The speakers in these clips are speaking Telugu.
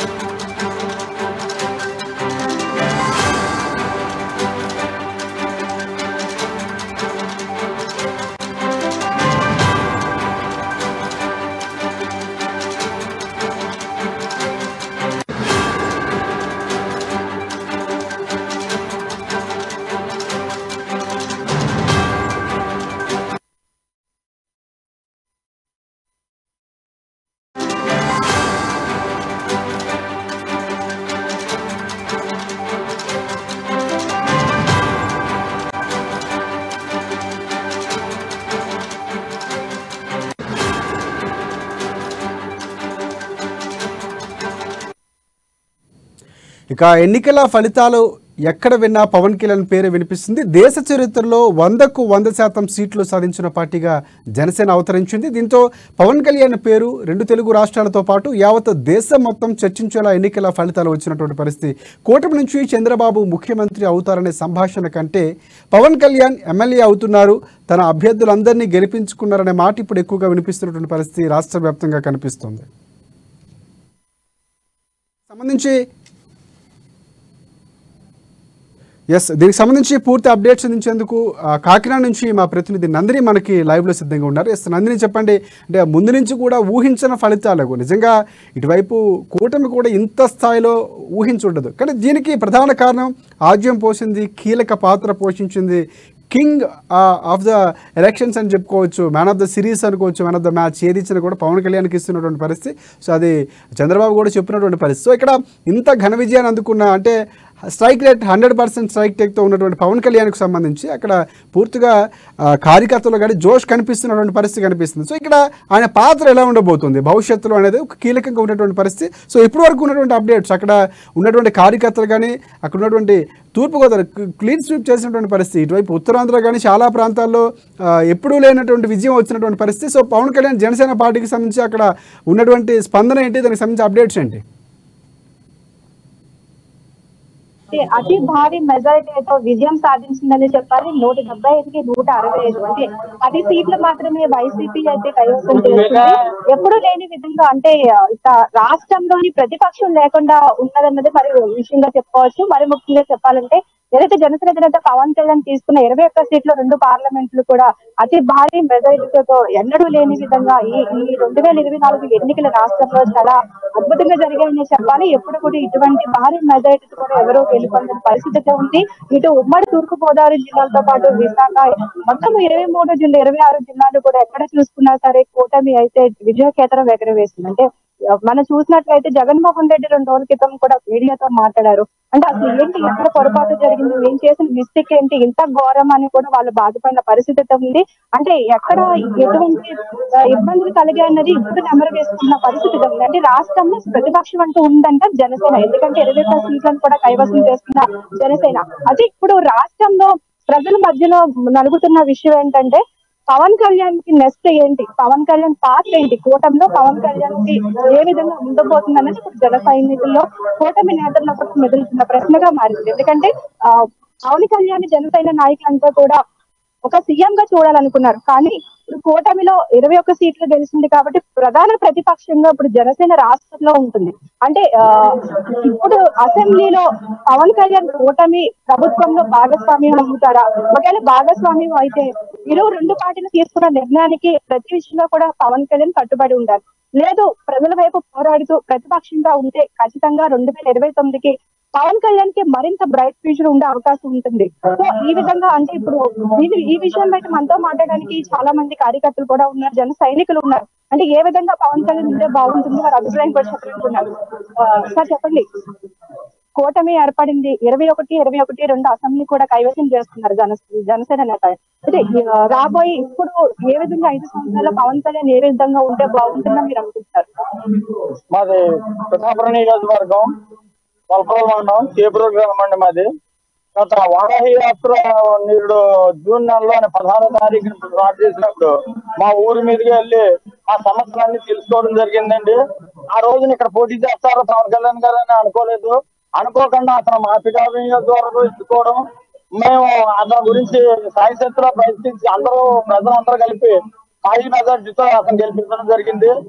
ఇక ఎన్నికల ఫలితాలు ఎక్కడ విన్నా పవన్ కళ్యాణ్ పేరే వినిపిస్తుంది దేశ చరిత్రలో వందకు వంద శాతం సీట్లు సాధించిన పార్టీగా జనసేన అవతరించింది దీంతో పవన్ కళ్యాణ్ పేరు రెండు తెలుగు రాష్ట్రాలతో పాటు యావత్ దేశం మొత్తం చర్చించేలా ఎన్నికల ఫలితాలు వచ్చినటువంటి పరిస్థితి కూటమి నుంచి చంద్రబాబు ముఖ్యమంత్రి అవుతారనే సంభాషణ కంటే పవన్ కళ్యాణ్ ఎమ్మెల్యే అవుతున్నారు తన అభ్యర్థులందరినీ గెలిపించుకున్నారనే మాట ఇప్పుడు ఎక్కువగా వినిపిస్తున్నటువంటి పరిస్థితి రాష్ట్ర వ్యాప్తంగా కనిపిస్తుంది సంబంధించి ఎస్ దీనికి సంబంధించి పూర్తి అప్డేట్స్ అందించేందుకు ఆ, కాకినాడ నుంచి మా ప్రతినిధి నందిని మనకి లైవ్లో సిద్ధంగా ఉన్నారు ఎస్ నందిని చెప్పండి అంటే ముందు నుంచి కూడా ఊహించిన ఫలితాలకు నిజంగా ఇటువైపు కూటమి కూడా ఇంత స్థాయిలో ఊహించుండదు కానీ దీనికి ప్రధాన కారణం ఆజ్యం పోసింది కీలక పాత్ర పోషించింది కింగ్ ఆఫ్ ద ఎలక్షన్స్ అని చెప్పుకోవచ్చు మ్యాన్ ఆఫ్ ద సిరీస్ అనుకోవచ్చు మ్యాన్ ఆఫ్ ద మ్యాచ్ ఏది ఇచ్చినా కూడా పవన్ కళ్యాణ్కి ఇస్తున్నటువంటి పరిస్థితి సో అది చంద్రబాబు కూడా చెప్పినటువంటి పరిస్థితి సో ఇక్కడ ఇంత ఘన విజయాన్ని అందుకున్న అంటే strike rate hundred percent strike రేట్తో ఉన్నటువంటి పవన్ కళ్యాణ్కి సంబంధించి అక్కడ పూర్తిగా ఆ, కార్యకర్తలు కానీ జోష్ కనిపిస్తున్నటువంటి పరిస్థితి కనిపిస్తుంది సో ఇక్కడ ఆయన పాత్ర ఎలా ఉండబోతుంది భవిష్యత్తులో అనేది ఒక కీలకంగా ఉన్నటువంటి పరిస్థితి సో ఇప్పటి వరకు ఉన్నటువంటి అప్డేట్స్ అక్కడ ఉన్నటువంటి కార్యకర్తలు కానీ అక్కడ ఉన్నటువంటి తూర్పుగోదావరి క్లీన్ స్వీప్ చేసినటువంటి పరిస్థితి ఇటువైపు ఉత్తరాంధ్ర కానీ చాలా ప్రాంతాల్లో ఆ, ఎప్పుడూ లేనటువంటి విజయం వచ్చినటువంటి పరిస్థితి సో పవన్ కళ్యాణ్ జనసేన పార్టీకి సంబంధించి అక్కడ ఉన్నటువంటి స్పందన ఏంటి దానికి సంబంధించి అప్డేట్స్ ఏంటి అంటే అతి భారీ మెజారిటీతో విజయం సాధించిందని చెప్పాలి నూట డెబ్బై ఐదుకి నూట అరవై ఐదు అంటే పది సీట్లు మాత్రమే వైసీపీ అయితే కైవసం చేస్తుంది ఎప్పుడు లేని విధంగా అంటే ఇక రాష్ట్రంలోని ప్రతిపక్షం లేకుండా ఉన్నదన్నది మరి విషయంగా చెప్పుకోవచ్చు మరి ముఖ్యంగా చెప్పాలంటే ఏదైతే జనసేన అధినేత పవన్ కళ్యాణ్ తీసుకున్న ఇరవై ఒక్క సీట్లు రెండు పార్లమెంట్లు కూడా అతి భారీ మెజారిటీతో ఎన్నడూ లేని విధంగా ఈ ఈ రెండు వేల ఇరవై నాలుగు ఎన్నికల రాష్ట్రంలో చాలా అద్భుతంగా జరిగాయని చెప్పాలి ఎప్పుడు కూడా ఇటువంటి భారీ మెజారిటీ కూడా ఎవరూ గెలుపొందని పరిస్థితి అయితే ఉంది ఇటు ఉమ్మడి తూర్పు గోదావరి జిల్లాలతో పాటు విశాఖ మొత్తం ఇరవై మూడు జిల్లా ఇరవై ఆరు జిల్లాలు కూడా ఎక్కడ చూసుకున్నా సరే కూటమి అయితే విజయకేతనం ఎగరవేసింది అంటే మనం చూసినట్లయితే జగన్మోహన్ రెడ్డి రెండు రోజుల క్రితం కూడా మీడియాతో మాట్లాడారు అంటే అసలు ఏంటి ఎక్కడ పొరపాటు జరిగింది ఏం చేసిన మిస్టేక్ ఏంటి ఇంత ఘోరం అని కూడా వాళ్ళు బాధపడిన పరిస్థితి అయితే ఉంది అంటే ఎక్కడ ఎటువంటి ఆ, ఇబ్బందులు కలిగాయన్నది ఇప్పుడు నెమరు వేసుకున్న పరిస్థితి అయితే ఉంది అంటే రాష్ట్రంలో ప్రతిపక్షం అంటూ ఉందంట జనసేన ఎందుకంటే ఇరవై ఒక్క సీట్లను కూడా కైవసం చేసుకున్న జనసేన అది ఇప్పుడు రాష్ట్రంలో ప్రజల మధ్యలో నలుగుతున్న విషయం ఏంటంటే పవన్ కళ్యాణ్ కి నెక్స్ట్ ఏంటి పవన్ కళ్యాణ్ పాత్ర ఏంటి కూటమిలో పవన్ కళ్యాణ్ కి ఏ విధంగా ఉండబోతుంది అనేది ఇప్పుడు జన సైనికుల్లో కూటమి నేతల్లో కూడా మెదులుతున్న ప్రశ్నగా మారింది ఎందుకంటే ఆ పవన్ కళ్యాణ్ జనసైన నాయకులంతా కూడా ఒక సీఎం గా చూడాలనుకున్నారు కానీ ఇప్పుడు కూటమిలో ఇరవై ఒక్క సీట్లు గెలిచింది కాబట్టి ప్రధాన ప్రతిపక్షంగా ఇప్పుడు జనసేన రాష్ట్రంలో ఉంటుంది అంటే ఆ, ఇప్పుడు అసెంబ్లీలో పవన్ కళ్యాణ్ కూటమి ప్రభుత్వంలో భాగస్వామ్యం అవుతారా ఒకవేళ భాగస్వామ్యం అయితే ఇరు రెండు పార్టీలు తీసుకున్న నిర్ణయానికి ప్రతి విషయంలో కూడా పవన్ కళ్యాణ్ కట్టుబడి ఉండాలి లేదు ప్రజల వైపు పోరాడుతూ ప్రతిపక్షంగా ఉంటే ఖచ్చితంగా రెండు వేల ఇరవై తొమ్మిదికి పవన్ కళ్యాణ్ కి మరింత బ్రైట్ ఫ్యూచర్ ఉండే అవకాశం ఉంటుంది సో ఈ విధంగా అంటే ఇప్పుడు ఇది ఈ విషయం బయట మనతో మాట్లాడడానికి చాలా మంది కార్యకర్తలు కూడా ఉన్నారు జన సైనికులు ఉన్నారు అంటే ఏ విధంగా పవన్ కళ్యాణ్ ఉంటే బాగుంటుంది వారి అభిప్రాయం కూడా చెప్పాలనుకున్నారు ఆ, సార్ చెప్పండి కూటమి ఏర్పడింది ఇరవై ఒకటి ఇరవై ఒకటి రెండు అసెంబ్లీ కూడా కైవసం చేస్తున్నారు జన జనసేన నేత అయితే ఆ, రాబోయే ఇప్పుడు ఏ విధంగా ఐదు సంవత్సరాల పవన్ కళ్యాణ్ ఏ విధంగా ఉంటే బాగుంటుందో మీరు అనుకుంటున్నారు మాది పిఠాపురం నియోజకవర్గం కొలపల మండలం చేపూరు గ్రామం అండి మాది గత వారాహి యాత్ర నేడు జూన్ నెలలో పదహారో తారీఖున స్టార్ట్ చేసినప్పుడు మా ఊరి మీదకి వెళ్ళి ఆ సమస్యలన్నీ తెలుసుకోవడం జరిగిందండి ఆ రోజున ఇక్కడ పోటీ చేస్తారు పవన్ కళ్యాణ్ గారు అని అనుకోలేదు అనుకోకుండా అతను మా పిఠాపురం నియోజకవర్గం ఇచ్చుకోవడం మేము అతని గురించి సాయశక్తిలో ప్రయత్నించి అందరూ ప్రజలందరూ కలిపి భారీ మెజార్టీతో అతను గెలిపించడం జరిగింది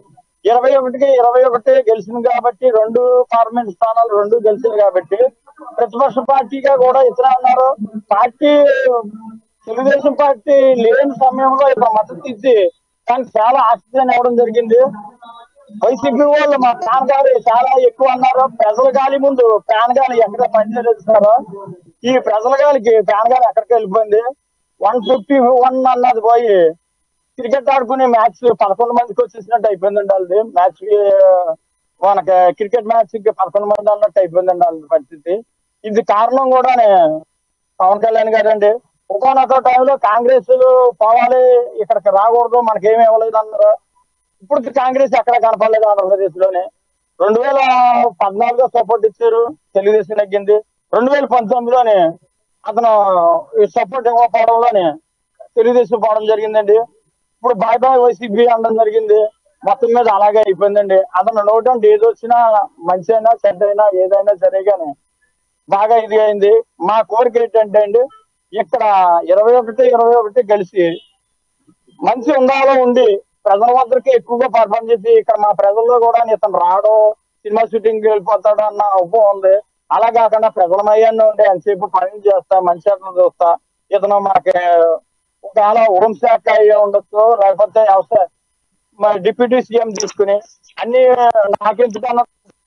ఇరవై ఒకటికి ఇరవై ఒకటి గెలిచింది కాబట్టి రెండు పార్లమెంట్ స్థానాలు రెండు గెలిచింది కాబట్టి ప్రతిపక్ష పార్టీగా కూడా ఇతర ఉన్నారు పార్టీ తెలుగుదేశం పార్టీ లేని సమయంలో ఇతర మద్దతు ఇచ్చి కానీ చాలా ఆక్సిజన్ ఇవ్వడం జరిగింది వైసీపీ వాళ్ళు మా ఫ్యాన్ గాలి చాలా ఎక్కువ అన్నారు ప్రజల గాలి ముందు ఫ్యాన్ గాలి ఎక్కడ పనిచేస్తారు ఈ ప్రజల గాలికి ఫ్యాన్ గాలి ఎక్కడికి వెళ్ళిపోయింది వన్ ఫిఫ్టీ వన్ అన్నది పోయి క్రికెట్ ఆడుకునే మ్యాచ్ పదకొండు మందికి వచ్చేసినట్టు అయిపోయిందండి వాళ్ళది మ్యాచ్ మనకి క్రికెట్ మ్యాచ్ కి పదకొండు మంది అన్నట్టు అయిపోయిందండి వాళ్ళ పరిస్థితి ఇది కారణం కూడానే పవన్ కళ్యాణ్ గారు అండి ఒకనొక టైంలో కాంగ్రెస్ పోవాలి ఇక్కడికి రాకూడదు మనకేమి ఇవ్వలేదు అన్నారు ఇప్పుడు కాంగ్రెస్ ఎక్కడ కనపడలేదు ఆంధ్రప్రదేశ్ లోనే రెండు వేల పద్నాలుగులో సపోర్ట్ ఇచ్చారు తెలుగుదేశం తగ్గింది రెండు వేల పంతొమ్మిదిలోనే అతను సపోర్ట్ ఇవ్వకపోవడంలోనే తెలుగుదేశం పోవడం జరిగిందండి ఇప్పుడు బాయ్ బాయ్ వైసీపీ అనడం జరిగింది మొత్తం మీద అలాగే అయిపోయిందండి అతను నోట్ అంటే ఏది వచ్చినా మంచి అయినా చెడ్డ అయినా ఏదైనా సరే కానీ బాగా ఇది అయింది మా కోరిక ఏంటంటే అండి ఇక్కడ ఇరవై ఒకటి ఇరవై ఒకటి కలిసి మంచి ఉండాలో ఉండి ప్రజల వద్దకి ఎక్కువగా పర్ఫార్మ్ చేసి ఇక్కడ మా ప్రజల్లో కూడా ఇతను రావడం సినిమా షూటింగ్ వెళ్ళిపోతాడు అన్న ఉపం ఉంది అలా కాకుండా ప్రజల మయ్యాన్ని ఉండి ఎంతసేపు పని చేస్తా మంచి అతను చూస్తా ఇతను మనకి ఒకవేళ హోంశాఖ అయ్యి ఉండొచ్చు లేకపోతే వ్యవసాయ మన డిప్యూటీ సీఎం తీసుకుని అన్ని నాకెందుకన్నా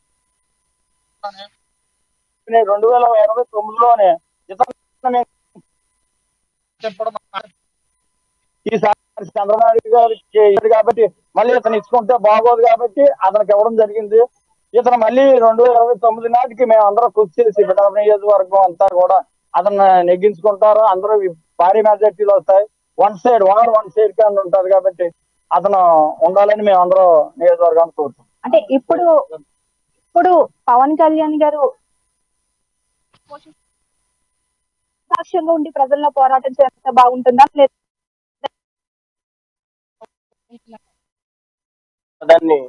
రెండు వేల ఇరవై తొమ్మిదిలోనే ఇతను నేను చెప్పడం ఈసారి చంద్రబాబు నాయుడు గారికి ఇవ్వదు కాబట్టి మళ్ళీ ఇతను ఇచ్చుకుంటే బాగోదు కాబట్టి అతనికి ఇవ్వడం జరిగింది ఇతను మళ్ళీ రెండు వేల ఇరవై తొమ్మిది నాటికి మేము అందరం కృషి చేసి పిఠాపు నియోజకవర్గం అంతా కూడా అతను నెగ్గించుకుంటారు అందరూ భారీ మెజార్టీలు వస్తాయి one side war one side కింద ఉంటారు కాబట్టి అతను ఉండాలని మేము అందరూ నియోజకవర్గాన్ని కోరుతాం అంటే ఇప్పుడు ఇప్పుడు పవన్ కళ్యాణ్ గారు సాక్ష్యంగా ఉండి ప్రజల్లో పోరాటం చేస్తే బాగుంటుందా లేదా దాన్ని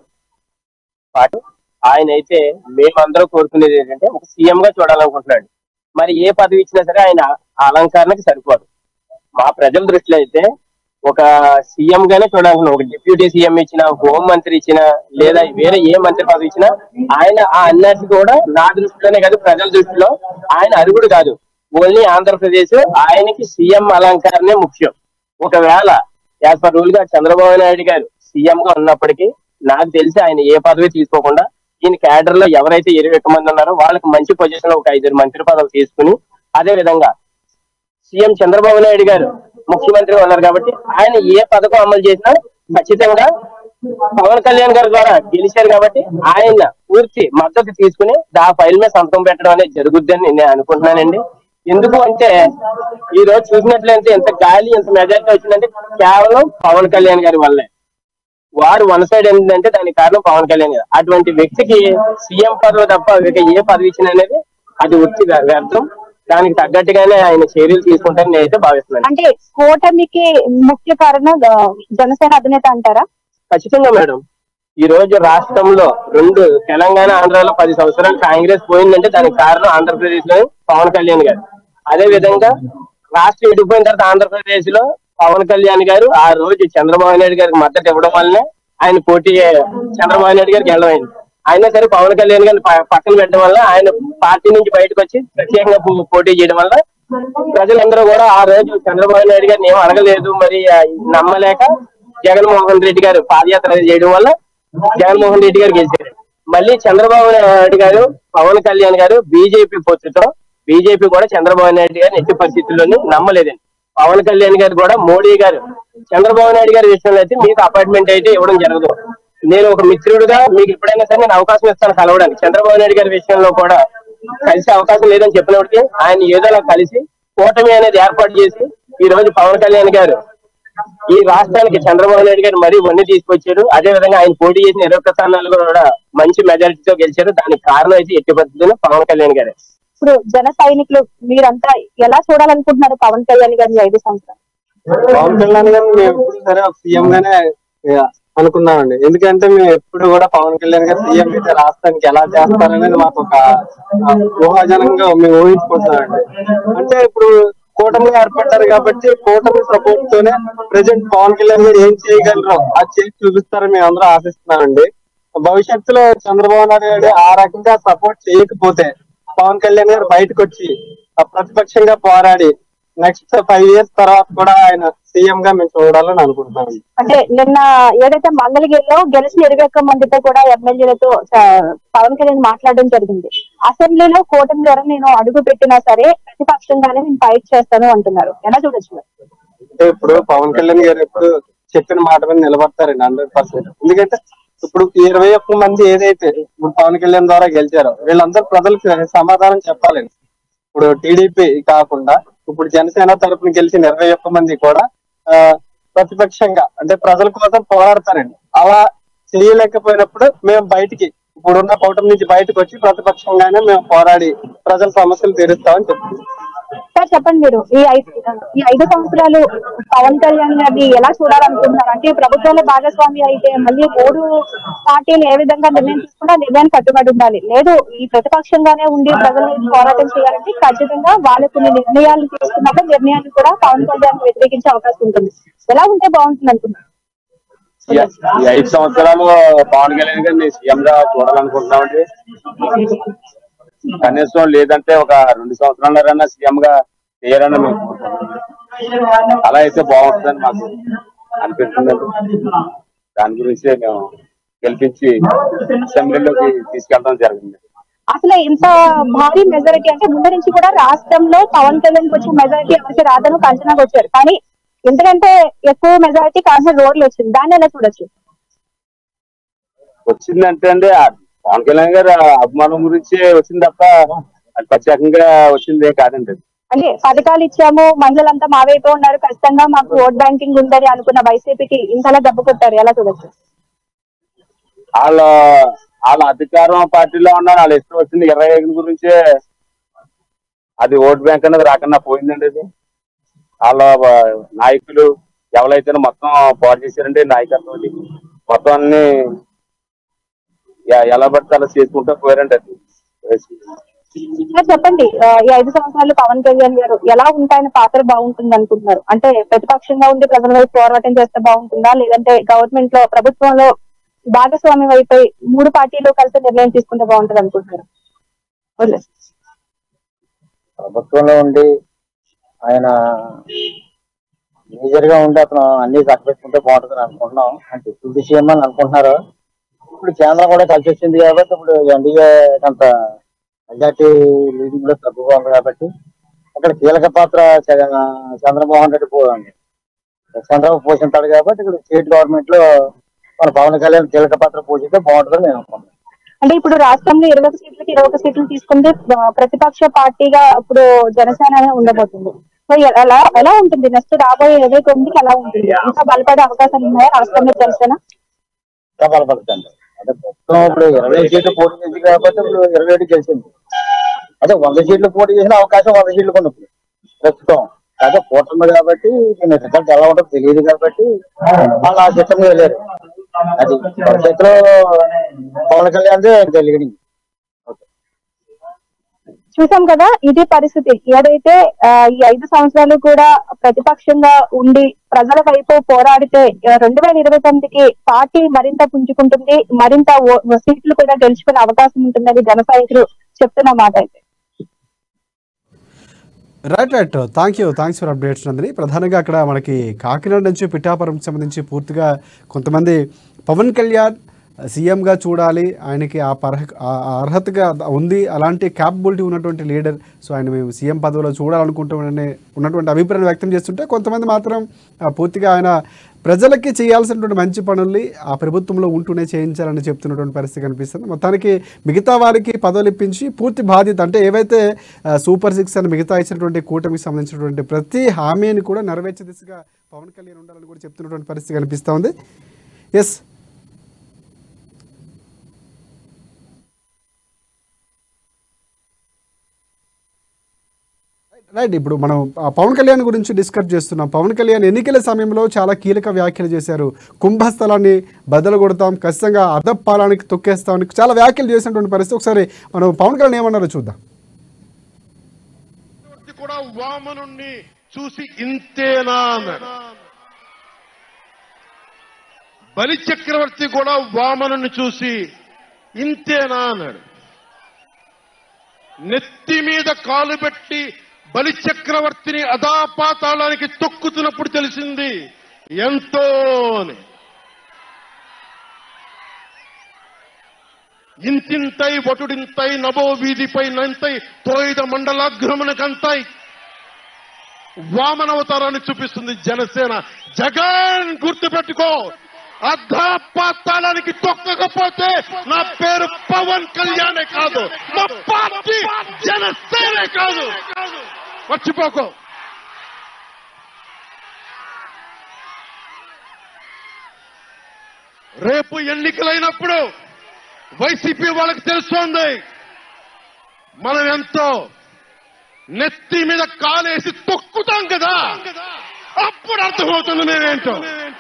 పాటు ఆయన అయితే మేమందరం కోరుకునేది ఏంటంటే ఒక సీఎం గా చూడాలనుకుంటున్నాడు మరి ఏ పదవి ఇచ్చినా సరే ఆయన ఆ అలంకరణకి సరిపోదు మా ప్రజల దృష్టిలో అయితే ఒక సీఎం గానే చూడాలనుకున్నాం ఒక డిప్యూటీ సీఎం ఇచ్చిన హోం మంత్రి ఇచ్చిన లేదా వేరే ఏ మంత్రి పదవి ఇచ్చినా ఆయన ఆ అన్నట్టు కూడా నా దృష్టిలోనే కాదు ప్రజల దృష్టిలో ఆయన అరుగుడు కాదు ఓన్లీ ఆంధ్రప్రదేశ్ ఆయనకి సీఎం అలంకరణే ముఖ్యం ఒకవేళ యాజ్ పర్ రూల్ గా చంద్రబాబు నాయుడు గారు సీఎం గా ఉన్నప్పటికీ నాకు తెలిసి ఆయన ఏ పదవి తీసుకోకుండా ఈయన క్యాడర్ లో ఎవరైతే ఇరవై ఒక్క మంది ఉన్నారో వాళ్ళకి మంచి పొజిషన్ లో ఒక ఐదుగురు మంత్రి పదవులు తీసుకుని అదే విధంగా సీఎం చంద్రబాబు నాయుడు గారు ముఖ్యమంత్రి ఉన్నారు కాబట్టి ఆయన ఏ పథకం అమలు చేసినా ఖచ్చితంగా పవన్ కళ్యాణ్ గారి ద్వారా గెలిచారు కాబట్టి ఆయన పూర్తి మద్దతు తీసుకుని ఆ ఫైల్ మీద సంతకం పెట్టడం అనేది జరుగుద్దని నేను అనుకుంటున్నానండి ఎందుకు అంటే ఈ రోజు చూసినట్లయితే ఎంత గాలి ఎంత మెజార్టీ వచ్చిందంటే కేవలం పవన్ కళ్యాణ్ గారి వల్లే వారు వన్ సైడ్ ఏంటంటే దానికి కారణం పవన్ కళ్యాణ్ గారు అటువంటి వ్యక్తికి సీఎం పదవి తప్ప ఇక ఏ పదవి ఇచ్చిన అనేది అది వచ్చి వ్యర్థం దానికి తగ్గట్టుగానే ఆయన చర్యలు తీసుకుంటారని నేనైతే భావిస్తున్నాను అంటే కూటమికి ముఖ్య కారణం ఆ, జనసేన అధినేత అంటారా ఖచ్చితంగా మేడం ఈ రోజు రాష్ట్రంలో రెండు తెలంగాణ ఆంధ్రాలో పది సంవత్సరాలు కాంగ్రెస్ పోయిందంటే దానికి కారణం ఆంధ్రప్రదేశ్ లో పవన్ కళ్యాణ్ గారు అదే విధంగా రాష్ట్రం విడిపోయిన తర్వాత ఆంధ్రప్రదేశ్ లో పవన్ కళ్యాణ్ గారు ఆ రోజు చంద్రబాబు నాయుడు గారికి మద్దతు ఇవ్వడం వల్లనే ఆయన పోటీ చంద్రబాబు నాయుడు గారికి వెళ్ళమైంది అయినా సరే పవన్ కళ్యాణ్ గారిని ప- పక్కన పెట్టడం వల్ల ఆయన పార్టీ నుంచి బయటకు వచ్చి ప్రత్యేకంగా పో- పోటీ చేయడం వల్ల ప్రజలందరూ కూడా ఆ రోజు చంద్రబాబు నాయుడు గారిని ఏం అడగలేదు మరి ఆ నమ్మలేక జగన్మోహన్ రెడ్డి గారు పాదయాత్ర చేయడం వల్ల జగన్మోహన్ రెడ్డి గారు గెలిచారు మళ్ళీ చంద్రబాబు నాయుడు గారు పవన్ కళ్యాణ్ గారు బీజేపీ పొత్తుతో బీజేపీ కూడా చంద్రబాబు నాయుడు గారిని ఎట్టి పరిస్థితుల్లోనూ నమ్మలేదండి పవన్ కళ్యాణ్ గారు కూడా మోడీ గారు చంద్రబాబు నాయుడు గారి విషయంలో అయితే మీకు అపాయింట్మెంట్ అయితే ఇవ్వడం జరగదు నేను ఒక మిత్రుడుగా మీకు ఎప్పుడైనా సరే నేను అవకాశం ఇస్తాను కలవడానికి చంద్రబాబు నాయుడు గారి విషయంలో కూడా కలిసే అవకాశం లేదని చెప్పినప్పటికీ ఆయన ఏదోలా కలిసి కూటమి అనేది ఏర్పాటు చేసి ఈ రోజు పవన్ కళ్యాణ్ గారు ఈ రాష్ట్రానికి చంద్రబాబు నాయుడు గారు మరీ వన్ని తీసుకొచ్చారు అదే విధంగా ఆయన పోటీ చేసిన ఇరవై ఒక్క స్థానాలు కూడా మంచి మెజారిటీతో గెలిచారు దానికి కారణం అయితే ఎట్టి పరిస్థితుల్లో పవన్ కళ్యాణ్ గారే ఇప్పుడు జన సైనికులు మీరంతా ఎలా చూడాలనుకుంటున్నారు పవన్ కళ్యాణ్ గారిని ఐదు సంవత్సరాలు పవన్ కళ్యాణ్ గారిని మేము ఎప్పుడు సరే సీఎం గానే ఇక అనుకున్నామండి ఎందుకంటే మేము ఎప్పుడు కూడా పవన్ కళ్యాణ్ గారు సీఎం అయితే రాష్ట్రానికి ఎలా చేస్తారనేది మాకు ఒక ఆ, ఊహాజనంగా మేము ఊహించుకుంటున్నామండి అంటే ఇప్పుడు కూటమి ఏర్పడ్డారు కాబట్టి కూటమి సపోర్ట్ తోనే ప్రజెంట్ పవన్ కళ్యాణ్ గారు ఏం చేయగలరో అది చేసి చూపిస్తారని మేము అందరూ ఆశిస్తున్నామండి భవిష్యత్తులో చంద్రబాబు నాయుడు గారు ఆ రకంగా సపోర్ట్ చేయకపోతే పవన్ కళ్యాణ్ గారు బయటకు వచ్చి ఆ ప్రతిపక్షంగా పోరాడి నెక్స్ట్ ఫైవ్ ఇయర్స్ తర్వాత కూడా ఆయన సీఎం గా మేము చూడాలని అనుకుంటున్నాం అంటే నిన్న ఏదైతే మంగళగిరిలో గెలిచిన ఇరవై ఒక్క మందితో కూడా ఎమ్మెల్యేలతో ఆ, పవన్ కళ్యాణ్ మాట్లాడడం జరిగింది అసెంబ్లీలో కూటమి ద్వారా నేను అడుగు పెట్టినా సరే ప్రతిపక్షంగానే నేను ఫైట్ చేస్తాను అంటున్నారు ఎలా చూడొచ్చు మరి? అంటే ఇప్పుడు పవన్ కళ్యాణ్ గారు ఎప్పుడు చెప్పిన మాట మీద నిలబడతారండి హండ్రెడ్ పర్సెంట్ ఎందుకంటే ఇప్పుడు ఇరవై ఒక్క మంది ఏదైతే ఇప్పుడు పవన్ కళ్యాణ్ ద్వారా గెలిచారో వీళ్ళందరూ ప్రజలకు సమాధానం చెప్పాలండి ఇప్పుడు టీడీపీ కాకుండా ఇప్పుడు జనసేన తరపున గెలిచిన ఇరవై ఒక్క మంది కూడా ఆ, ప్రతిపక్షంగా అంటే ప్రజల కోసం పోరాడతారండి అలా చేయలేకపోయినప్పుడు మేము బయటికి ఇప్పుడున్న కూటమి నుంచి బయటకు వచ్చి ప్రతిపక్షంగానే మేము పోరాడి ప్రజల సమస్యలు తీరుస్తామని చెప్తున్నాం సార్ చెప్పండి మీరు ఈ ఐదు ఈ ఐదు సంవత్సరాలు పవన్ కళ్యాణ్ గారిని ఎలా చూడాలనుకుంటున్నారు అంటే ప్రభుత్వంలో భాగస్వామి అయితే మళ్ళీ మూడు పార్టీలు ఏ విధంగా నిర్ణయం తీసుకున్నా నిర్ణయానికి కట్టుబడి ఉండాలి లేదు ఈ ప్రతిపక్షంగానే ఉండి ప్రజల మీద పోరాటం చేయాలంటే ఖచ్చితంగా వాళ్ళు కొన్ని నిర్ణయాలు తీసుకున్నప్పుడు నిర్ణయాన్ని కూడా పవన్ కళ్యాణ్ వ్యతిరేకించే అవకాశం ఉంటుంది ఎలా ఉంటే బాగుంటుంది అనుకున్నారు ఈ ఈ ఐదు సంవత్సరాలు పవన్ కళ్యాణ్ గారిని సీఎం గా చూడాలనుకుంటున్నామండి కనీసం లేదంటే ఒక రెండు సంవత్సరాలన్నా సీఎం గా చేయరని మేము కోరుకుంటున్నాం. అలా అయితే బాగుంటుందని మాకు అనిపిస్తుంది దాని గురించి మేము గెలిపించి అసెంబ్లీలోకి తీసుకెళ్ళడం జరిగింది అసలు ఇంత భారీ మెజారిటీ అంటే ముందు నుంచి కూడా రాష్ట్రంలో పవన్ కళ్యాణ్ వచ్చిన మెజారిటీ ఎవరికి రాదని ఒక అంచనాకు వచ్చారు కానీ ఎందుకంటే ఎక్కువ మెజారిటీ కాన్సర్ రోడ్లు వచ్చింది దాన్ని ఎలా చూడొచ్చు వచ్చిందంటే అండి ఆ పవన్ కళ్యాణ్ గారు ఆ అభిమానం గురించి వచ్చింది తప్ప అది ప్రత్యేకంగా వచ్చింది ఏం కాదండి అది. అంటే పథకాలు ఇచ్చాము మహిళలంతా మా వైపు ఉన్నారు ఖచ్చితంగా మాకు ఓట్ బ్యాంకింగ్ ఉందని అనుకున్న వైసీపీకి ఇంతలా దెబ్బ కొట్టారు ఎలా చూడొచ్చు వాళ్ళ వాళ్ళ అధికారం పార్టీలో ఉన్నారు వాళ్ళ ఇష్టం వచ్చింది ఇరవై ఐదు గురించే అది ఓట్ బ్యాంక్ అనేది రాకుండా పోయిందండి అది వాళ్ళ వ- నాయకులు ఎవరైతే మొత్తం పాటు చేశారంటే నాయకత్వం అది. మొత్తం అన్ని ఎ- ఎలా పడితే అలా చేసుకుంటూ పోయారండి అది సార్ చెప్పండి ఆ, ఈ ఐదు సంవత్సరాలు పవన్ కళ్యాణ్ గారు ఎలా ఉంటాయని పాత్ర బాగుంటుంది అనుకుంటున్నారు అంటే ప్రతిపక్షంగా ఉండి ప్రజల వైపు పోరాటం చేస్తే బాగుంటుందా లేదంటే గవర్నమెంట్ లో ప్రభుత్వంలో భాగస్వామి వైపు మూడు పార్టీలు కలిసి నిర్ణయం తీసుకుంటే బాగుంటుంది అనుకుంటున్నారు వదిలేయ్. ప్రభుత్వంలో ఉండి ఆయన మేజర్ గా ఉండి అతను అన్ని చక్కబెట్టుకుంటే బాగుంటుందని అనుకుంటున్నాం అంటే ఇప్పుడు సీఎం అని అనుకుంటున్నారు ఇప్పుడు కేంద్రం కూడా కలిసి వచ్చింది కాబట్టి ఇప్పుడు ఎన్డీఏ అంత మెజార్టీ లీడింగ్ లో తక్కువగా ఉంది కాబట్టి అక్కడ కీలక పాత్ర జగన్- చంద్రమోహన్ రెడ్డి పో- చంద్రబాబు పోషిస్తాడు కాబట్టి ఇక్కడ స్టేట్ గవర్నమెంట్ లో మన పవన్ కళ్యాణ్ కీలక పాత్ర పోషిస్తే బాగుంటుందని నేను అనుకుంటున్నాను అంటే ఇప్పుడు రాష్ట్రంలో ఇరవై ఒక సీట్లకి ఇరవై ఒక సీట్లు తీసుకుంటే ఆ, ప్రతిపక్ష పార్టీగా ఇప్పుడు జనసేన అనే ఉండబోతుంది సో ఎలా ఎలా ఉంటుంది నెక్స్ట్ రాబోయే ఇరవై తొమ్మిదికి ఎలా ఉంటుంది ఇంకా బలపడే అవకాశాలు ఉన్నాయా రాష్ట్రంలో జనసేన ఇంకా బలపడుతుంది అంటే మొత్తం ఇప్పుడు ఇరవై సీట్లు పోటీ చేసింది కాబట్టి ఇప్పుడు ఇరవై ఏడు గెలిచింది అదే వంద సీట్లు పోటీ చేసిన అవకాశం వంద సీట్లు ఉంది ఇప్పుడు ప్రస్తుతం అదే కూటమి కాబట్టి దీని రిజల్ట్ ఎలా ఉంటుందో తెలియదు కాబట్టి వాళ్ళు ఆ సిస్టమ్ వెళ్ళారు అది భవిష్యత్తులో పవన్ కళ్యాణ్ తెలియదు చూసాం కదా ఇది పరిస్థితి ఏదైతే ఆ, ఈ ఐదు సంవత్సరాలు కూడా ప్రతిపక్షంగా ఉండి ప్రజల వైపు పోరాడితే రెండు వేల ఇరవై తొమ్మిదికి పార్టీ మరింత పుంజుకుంటుంది మరింత ఓ- సీట్లు కూడా గెలుచుకునే అవకాశం ఉంటుందని జన సైనికులు చెప్తున్న మాట అయితే right right thank you thanks for updates Nandini ప్రధానంగా అక్కడ మనకి కాకినాడ నుంచి పిఠాపురం సంబంధించి పూర్తిగా కొంతమంది పవన్ కళ్యాణ్ సీఎంగా చూడాలి ఆయనకి ఆ పర్హ ఆ అర్హతగా ఉంది అలాంటి క్యాపబిలిటీ ఉన్నటువంటి లీడర్ సో ఆయన మేము సీఎం పదవిలో చూడాలనుకుంటామని ఉన్నటువంటి అభిప్రాయం వ్యక్తం చేస్తుంటే కొంతమంది మాత్రం ఆ, పూర్తిగా ఆయన ప్రజలకి చేయాల్సినటువంటి మంచి పనుల్ని ఆ ప్రభుత్వంలో ఉంటూనే చేయించాలని చెప్తున్నటువంటి పరిస్థితి కనిపిస్తుంది మొత్తానికి మిగతా వారికి పదవులు ఇప్పించి పూర్తి బాధ్యత అంటే ఏవైతే ఆ, సూపర్ సిక్స్ అని మిగతా ఇచ్చినటువంటి కూటమికి సంబంధించినటువంటి ప్రతి హామీని కూడా నెరవేర్చే దిశగా పవన్ కళ్యాణ్ ఉండాలని కూడా చెప్తున్నటువంటి పరిస్థితి కనిపిస్తూ ఉంది ఎస్ రైట్ ఇప్పుడు మనం ఆ పవన్ కళ్యాణ్ గురించి డిస్కస్ చేస్తున్నాం పవన్ కళ్యాణ్ ఎన్నికల సమయంలో చాలా కీలక వ్యాఖ్యలు చేశారు కుంభస్థలాన్ని బదలు కొడతాం ఖచ్చితంగా అదప్పాలానికి తొక్కేస్తామని చాలా వ్యాఖ్యలు చేసినటువంటి పరిస్థితి ఒకసారి మనం పవన్ కళ్యాణ్ ఏమన్నారో చూద్దాం చక్రవర్తి కూడా వామనుణ్ణి చూసి ఇంతేనా అన్నాడు బలి చక్రవర్తి కూడా వామనుని చూసి ఇంతేనా అన్నాడు నెత్తి మీద కాలు పెట్టి బలి చక్రవర్తిని అదాపాతాళానికి తొక్కుతున్నప్పుడు తెలిసింది ఎంతో అని ఇంతింతై వటుడింతై నభో వీధిపై నంతై తోయిద మండలాగ్రమునకంతై వామనవతారాన్ని చూపిస్తుంది జనసేన జగన్ గుర్తుపెట్టుకో అర్ధపాతాళానికి తొక్కకపోతే నా పేరు పవన్ కళ్యాణే కాదు నా పార్టీ జనసేనే కాదు మర్చిపోకో రేపు ఎన్నికలైనప్పుడు వైసీపీ వాళ్ళకి తెలుస్తోంది మనం ఎంతో నెత్తి మీద కాలేసి తొక్కుతాం కదా అప్పుడు అర్థమవుతుంది నేనేంటో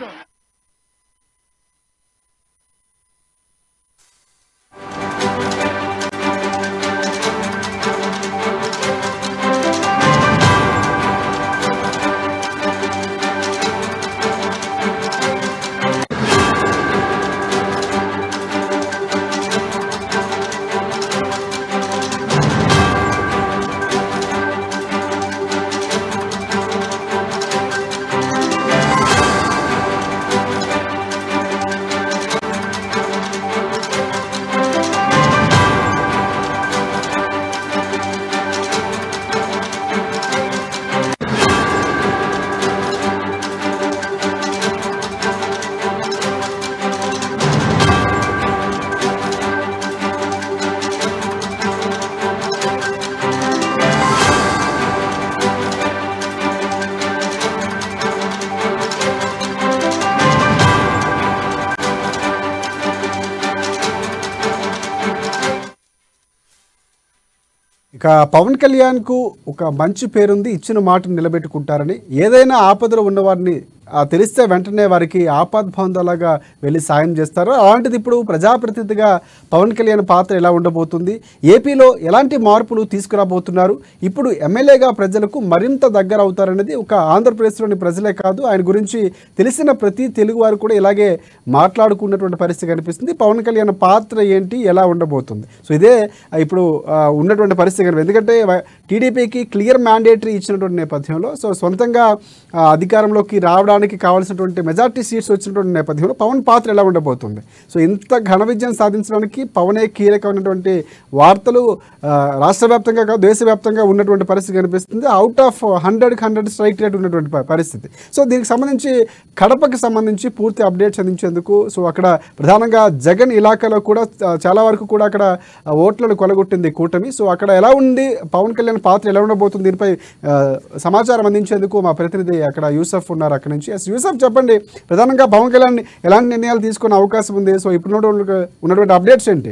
ఇక పవన్ కళ్యాణ్ కు ఒక మంచి పేరుంది ఇచ్చిన మాట నిలబెట్టుకుంటారని ఏదైనా ఆపదలో ఉన్నవారిని ఆ, తెలిస్తే వెంటనే వారికి ఆపద్బాంధలాగా వెళ్ళి సాయం చేస్తారు అలాంటిది ఇప్పుడు ప్రజాప్రతినిధిగా పవన్ కళ్యాణ్ పాత్ర ఎలా ఉండబోతుంది ఏపీలో ఎలాంటి మార్పులు తీసుకురాబోతున్నారు ఇప్పుడు ఎమ్మెల్యేగా ప్రజలకు మరింత దగ్గర అవుతారనేది ఒక ఆంధ్రప్రదేశ్లోని ప్రజలే కాదు ఆయన గురించి తెలిసిన ప్రతి తెలుగు వారు కూడా ఇలాగే మాట్లాడుకున్నటువంటి పరిస్థితి కనిపిస్తుంది పవన్ కళ్యాణ్ పాత్ర ఏంటి ఎలా ఉండబోతుంది సో ఇదే ఆ, ఇప్పుడు ఆ, ఉన్నటువంటి పరిస్థితి కనిపిస్తుంది ఎందుకంటే వ- టీడీపీకి క్లియర్ మ్యాండేటరీ ఇచ్చినటువంటి నేపథ్యంలో సో సొంతంగా ఆ, అధికారంలోకి రావడానికి కావాల్సినటువంటి మెజార్టీ సీట్స్ వచ్చినటువంటి నేపథ్యంలో పవన్ పాత్ర ఎలా ఉండబోతుంది సో ఇంత ఘన విజయం సాధించడానికి పవనే కీలకమైనటువంటి వార్తలు ఆ, రాష్ట్ర వ్యాప్తంగా కాదు దేశవ్యాప్తంగా ఉన్నటువంటి పరిస్థితి కనిపిస్తుంది అవుట్ ఆఫ్ హండ్రెడ్కి హండ్రెడ్ స్ట్రైక్ రేట్ ఉన్నటువంటి ప- పరిస్థితి సో దీనికి సంబంధించి కడపకి సంబంధించి పూర్తి అప్డేట్స్ అందించేందుకు సో అక్కడ ప్రధానంగా జగన్ ఇలాకాలో కూడా ఆ, చాలా వరకు కూడా అక్కడ ఆ, ఓట్లను కొలగొట్టింది కూటమి సో అక్కడ ఎలా ఉంది పవన్ కళ్యాణ్ పాత్ర ఎలా ఉండబోతుంది దీనిపై ఆ, సమాచారం అందించేందుకు మా ప్రతినిధి అక్కడ యూసఫ్ ఉన్నారు అక్కడ నుంచి ఎస్ యూసఫ్ చెప్పండి ప్రధానంగా పవన్ కళ్యాణ్ ఎలాంటి నిర్ణయాలు తీసుకునే అవకాశం ఉంది సో ఇప్పుడు ఉన్నటువంటి ఉన్నటువంటి అప్డేట్స్ ఏంటి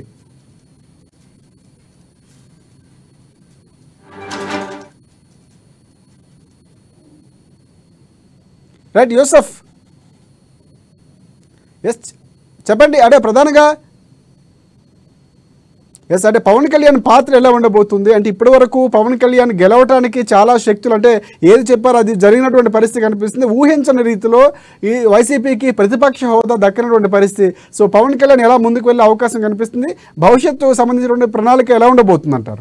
రైట్ యూసఫ్ ఎస్ చెప్పండి అంటే ప్రధానంగా ఎస్ అంటే పవన్ కళ్యాణ్ పాత్ర ఎలా ఉండబోతుంది అంటే ఇప్పటి వరకు పవన్ కళ్యాణ్ గెలవటానికి చాలా శక్తులు అంటే ఏది చెప్పారో అది జరిగినటువంటి పరిస్థితి కనిపిస్తుంది ఊహించని రీతిలో ఈ వైసీపీకి ప్రతిపక్ష హోదా దక్కినటువంటి పరిస్థితి సో పవన్ కళ్యాణ్ ఎలా ముందుకు వెళ్ళే అవకాశం కనిపిస్తుంది భవిష్యత్తు సంబంధించినటువంటి ప్రణాళిక ఎలా ఉండబోతుంది అంటారు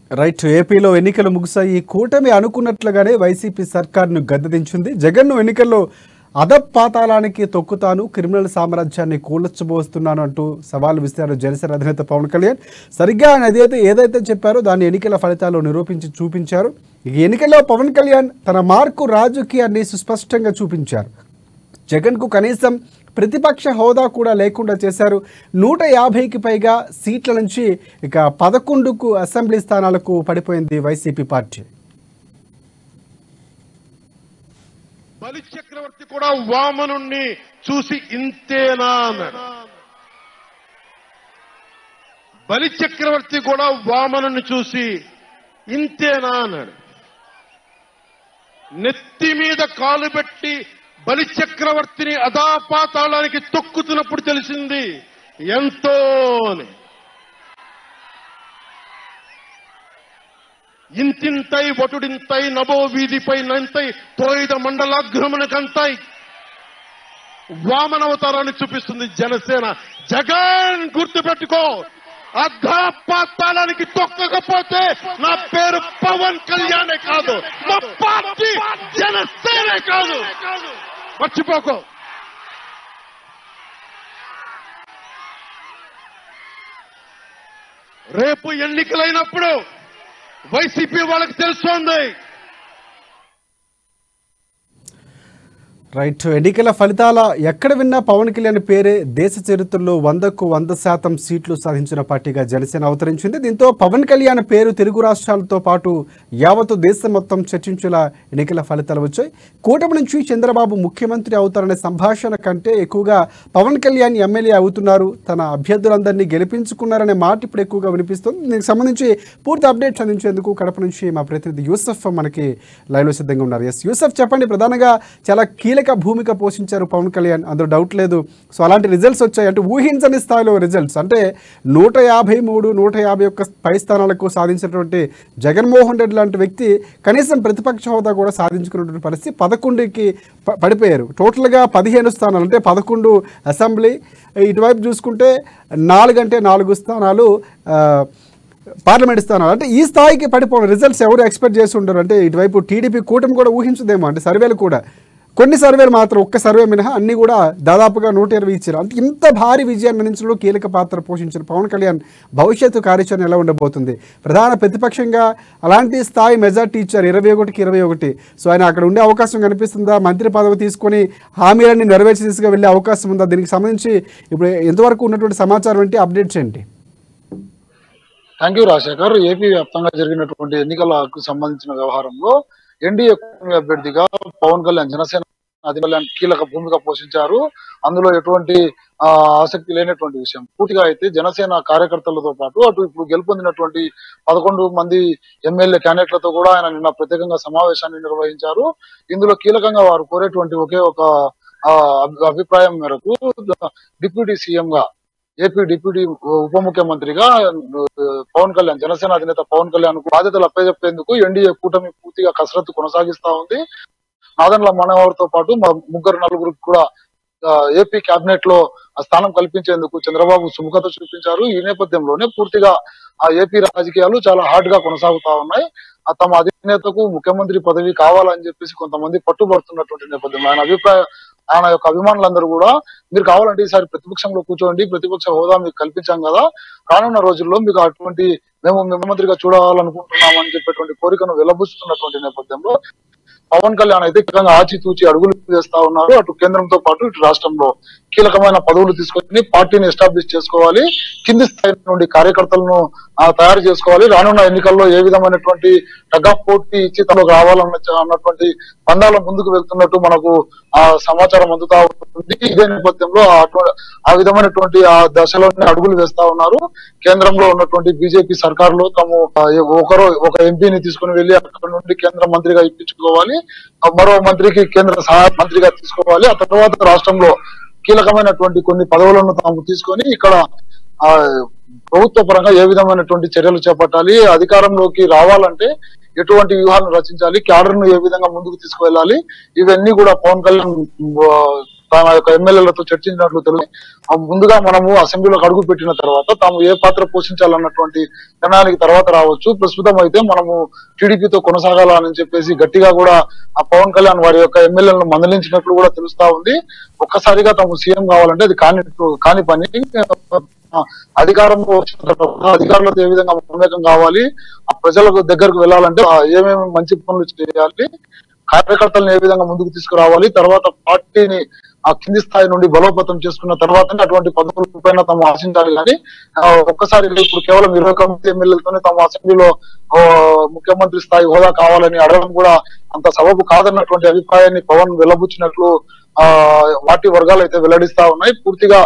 రైట్ ఏపీలో ఎన్నికలు ముగిశాయి కూటమి అనుకున్నట్లుగానే వైసీపీ సర్కార్ను గద్దెదించింది జగన్ను ఎన్నికల్లో అధపాతాళానికి తొక్కుతాను క్రిమినల్ సామ్రాజ్యాన్ని కూలచ్చబోస్తున్నాను అంటూ సవాల్ విసిరారు జనసేన అధినేత పవన్ కళ్యాణ్ సరిగ్గా ఆయన అదైతే ఏదైతే చెప్పారో దాన్ని ఎన్నికల ఫలితాల్లో నిరూపించి చూపించారు ఈ ఎన్నికల్లో పవన్ కళ్యాణ్ తన మార్కు రాజకీయాన్ని సుస్పష్టంగా చూపించారు జగన్కు కనీసం ప్రతిపక్ష హోదా కూడా లేకుండా చేశారు నూట యాభైకి పైగా సీట్ల నుంచి ఇక పదకొండుకు అసెంబ్లీ స్థానాలకు పడిపోయింది వైసీపీ పార్టీ బలి చక్రవర్తి కూడా వామనుణ్ణి చూసి ఇంతేనా అన్నాడు బలి చక్రవర్తి కూడా వామనుణ్ణి చూసి ఇంతేనా అన్నాడు నెత్తి మీద కాలు పెట్టి బలి చక్రవర్తిని అదాపాతాళానికి తొక్కుతున్నప్పుడు తెలిసింది ఎంతో అని ఇంతింతై వటుడింతై నభో వీధిపై నంతై తోయిద మండలాగ్రమణకంతై వామనవతారాన్ని చూపిస్తుంది జనసేన జగన్ గుర్తుపెట్టుకో అర్ధాపాతాళానికి తొక్కకపోతే నా పేరు పవన్ కళ్యాణే కాదు మా పార్టీ జనసేనే కాదు మర్చిపోకో రేపు ఎన్నికలైనప్పుడు వైసీపీ వాళ్ళకి తెలుస్తోంది రైట్ ఎన్నికల ఫలితాల ఎక్కడ విన్నా పవన్ కళ్యాణ్ పేరే దేశ చరిత్రలో వందకు వంద శాతం సీట్లు సాధించిన పార్టీగా జనసేన అవతరించింది దీంతో పవన్ కళ్యాణ్ పేరు తెలుగు రాష్ట్రాలతో పాటు యావత్తు దేశం మొత్తం చర్చించేలా ఎన్నికల ఫలితాలు వచ్చాయి కూటమి నుంచి చంద్రబాబు ముఖ్యమంత్రి అవుతారనే సంభాషణ కంటే ఎక్కువగా పవన్ కళ్యాణ్ ఎమ్మెల్యే అవుతున్నారు తన అభ్యర్థులందరినీ గెలిపించుకున్నారనే మాట ఇప్పుడు ఎక్కువగా వినిపిస్తుంది దీనికి సంబంధించి పూర్తి అప్డేట్స్ అందించేందుకు కడప నుంచి మా ప్రతినిధి యూసఫ్ మనకి లైవ్లో సిద్ధంగా ఉన్నారు ఎస్ యూసఫ్ చెప్పండి ప్రధానంగా చాలా కీలక భూమిక పోషించారు పవన్ కళ్యాణ్ అందులో డౌట్ లేదు సో అలాంటి రిజల్ట్స్ వచ్చాయి అంటే ఊహించని స్థాయిలో రిజల్ట్స్ అంటే నూట యాభై మూడు నూట యాభై ఒక్క పై స్థానాలకు సాధించినటువంటి జగన్మోహన్ రెడ్డి లాంటి వ్యక్తి కనీసం ప్రతిపక్ష హోదా కూడా సాధించుకున్నటువంటి పరిస్థితి పదకొండుకి ప- పడిపోయారు టోటల్గా పదిహేను స్థానాలు అంటే పదకొండు అసెంబ్లీ ఇటువైపు చూసుకుంటే నాలుగు అంటే నాలుగు స్థానాలు ఆ, పార్లమెంట్ స్థానాలు అంటే ఈ స్థాయికి పడిపోవడం రిజల్ట్స్ ఎవరు ఎక్స్పెక్ట్ చేసి ఉండరు అంటే ఇటువైపు టీడీపీ కూటమి కూడా ఊహించదేమో అంటే సర్వేలు కూడా కొన్ని సర్వేలు మాత్రం ఒక్క సర్వే మినహా అన్ని కూడా దాదాపుగా నూట ఇరవై ఇచ్చారు అంటే ఇంత భారీ విజయాన్ని అందించడంలో కీలక పాత్ర పోషించిన పవన్ కళ్యాణ్ భవిష్యత్తు కార్యాచరణ ఎలా ఉండబోతుంది ప్రధాన ప్రతిపక్షంగా అలాంటి స్థాయి మెజార్టీ ఇచ్చారు ఇరవై ఒకటికి ఇరవై ఒకటి సో ఆయన అక్కడ ఉండే అవకాశం కనిపిస్తుందా మంత్రి పదవి తీసుకొని హామీలన్నీ నెరవేర్చి తీసుకు వెళ్ళే అవకాశం ఉందా దీనికి సంబంధించి ఇప్పుడు ఎంతవరకు ఉన్నటువంటి సమాచారం ఏంటి అప్డేట్స్ ఏంటి థ్యాంక్ యూ రాజశేఖర్ ఏపీ వ్యాప్తంగా జరిగినటువంటి ఎన్నికలకు సంబంధించిన వ్యవహారంలో ఎన్డీఏ కూటమి అభ్యర్థిగా పవన్ కళ్యాణ్ జనసేన అధికారులు కీలక భూమిక పోషించారు అందులో ఎటువంటి ఆ, ఆసక్తి లేనటువంటి విషయం పూర్తిగా అయితే జనసేన కార్యకర్తలతో పాటు అటు ఇప్పుడు గెలుపొందినటువంటి పదకొండు మంది ఎమ్మెల్యే క్యాండిడేట్లతో కూడా ఆయన నిన్న ప్రత్యేకంగా సమావేశాన్ని నిర్వహించారు ఇందులో కీలకంగా వారు కోరేటువంటి ఒకే ఒక ఆ, అభి- అభిప్రాయం మేరకు డిప్యూటీ సీఎం గా ఏపీ డిప్యూటీ ఉప ముఖ్యమంత్రిగా ఆ, పవన్ కళ్యాణ్ జనసేన అధినేత పవన్ కళ్యాణ్ కు బాధ్యతలు అప్పచెప్పేందుకు ఎన్డీఏ కూటమి పూర్తిగా కసరత్తు కొనసాగిస్తా ఉంది నాదన్ల మనోహర్ తో పాటు మా ముగ్గురు నలుగురికి కూడా ఆ, ఏపీ కేబినెట్ లో ఆ స్థానం కల్పించేందుకు చంద్రబాబు సుముఖత చూపించారు ఈ నేపథ్యంలోనే పూర్తిగా ఆ ఏపీ రాజకీయాలు చాలా హార్డ్ గా కొనసాగుతా ఉన్నాయి ఆ తమ అధినేతకు ముఖ్యమంత్రి పదవి కావాలని చెప్పేసి కొంతమంది పట్టుబడుతున్నటువంటి నేపథ్యంలో ఆయన అభిప్రాయ ఆయన యొక్క అభిమానులందరూ కూడా మీరు కావాలంటే ఈసారి ప్రతిపక్షంలో కూర్చోండి ప్రతిపక్ష హోదా మీకు కల్పించాం కదా రానున్న రోజుల్లో మీకు అటువంటి మేము ముఖ్యమంత్రిగా చూడాలనుకుంటున్నామని చెప్పేటువంటి కోరికను వెలబుస్తున్నటువంటి నేపథ్యంలో పవన్ కళ్యాణ్ అయితే ఖచ్చితంగా ఆచితూచి అడుగులు వేస్తా ఉన్నారు అటు కేంద్రంతో పాటు ఇటు రాష్ట్రంలో కీలకమైన పదవులు తీసుకొని పార్టీని ఎస్టాబ్లిష్ చేసుకోవాలి కింది స్థాయి నుండి కార్యకర్తలను ఆ, తయారు చేసుకోవాలి రానున్న ఎన్నికల్లో ఏ విధమైనటువంటి టగ్ ఆఫ్ పోటీ ఇచ్చి తనకు రావాలన్న అన్నటువంటి పందాల ముందుకు వెళ్తున్నట్టు మనకు ఆ సమాచారం అందుతా ఉంటుంది ఇదే నేపథ్యంలో ఆ అటు- ఆ విధమైనటువంటి ఆ దశలోనే అడుగులు వేస్తా ఉన్నారు కేంద్రంలో ఉన్నటువంటి బీజేపీ సర్కారులో తాము ఆ, ఒకరు ఒక ఎంపీని తీసుకుని వెళ్లి అక్కడ నుండి కేంద్ర మంత్రిగా ఇప్పించుకోవాలి ఆ మరో మంత్రికి కేంద్ర సహాయ మంత్రిగా తీసుకోవాలి ఆ తర్వాత రాష్ట్రంలో కీలకమైనటువంటి కొన్ని పదవులను తాము తీసుకొని ఇక్కడ ఆ ప్రభుత్వ పరంగా ఏ విధమైనటువంటి చర్యలు చేపట్టాలి అధికారంలోకి రావాలంటే ఎటువంటి వ్యూహాలను రచించాలి క్యాడర్ ను ఏ విధంగా ముందుకు తీసుకువెళ్ళాలి ఇవన్నీ కూడా పవన్ కళ్యాణ్ ఆ, తమ యొక్క ఎమ్మెల్యేలతో చర్చించినట్లు తెలుసు ఆ ముందుగా మనము అసెంబ్లీలోకి అడుగు పెట్టిన తర్వాత తాము ఏ పాత్ర పోషించాలన్నటువంటి నిర్ణయానికి తర్వాత రావచ్చు ప్రస్తుతం అయితే మనము టీడీపీతో కొనసాగాలని చెప్పేసి గట్టిగా కూడా ఆ పవన్ కళ్యాణ్ వారి యొక్క ఎమ్మెల్యేలను మందలించినట్లు కూడా తెలుస్తా ఉంది ఒక్కసారిగా తాము సీఎం కావాలంటే అది కాని కాని పని ఆ, అధికారంలో వచ్చిన తర్వాత అధికారులతో ఏ విధంగా మమేకం కావాలి ఆ ప్రజలకు దగ్గరకు వెళ్ళాలంటే ఆ ఏమేమి మంచి పనులు చేయాలి కార్యకర్తలను ఏ విధంగా ముందుకు తీసుకురావాలి తర్వాత పార్టీని ఆ కింది స్థాయి నుండి బలోపేతం చేసుకున్న తర్వాతనే అటువంటి పదవుల పైన తాము ఆశించాలి కానీ ఆ, ఒక్కసారి ఇప్పుడు కేవలం ఇరవై మంది ఎమ్మెల్యేలతోనే తమ అసెంబ్లీలో ఆ, ముఖ్యమంత్రి స్థాయి హోదా కావాలని అడగడం కూడా అంత సబబు కాదన్నటువంటి అభిప్రాయాన్ని పవన్ వెల్లబుచ్చినట్లు ఆ పార్టీ వర్గాలు అయితే వెల్లడిస్తా ఉన్నాయి పూర్తిగా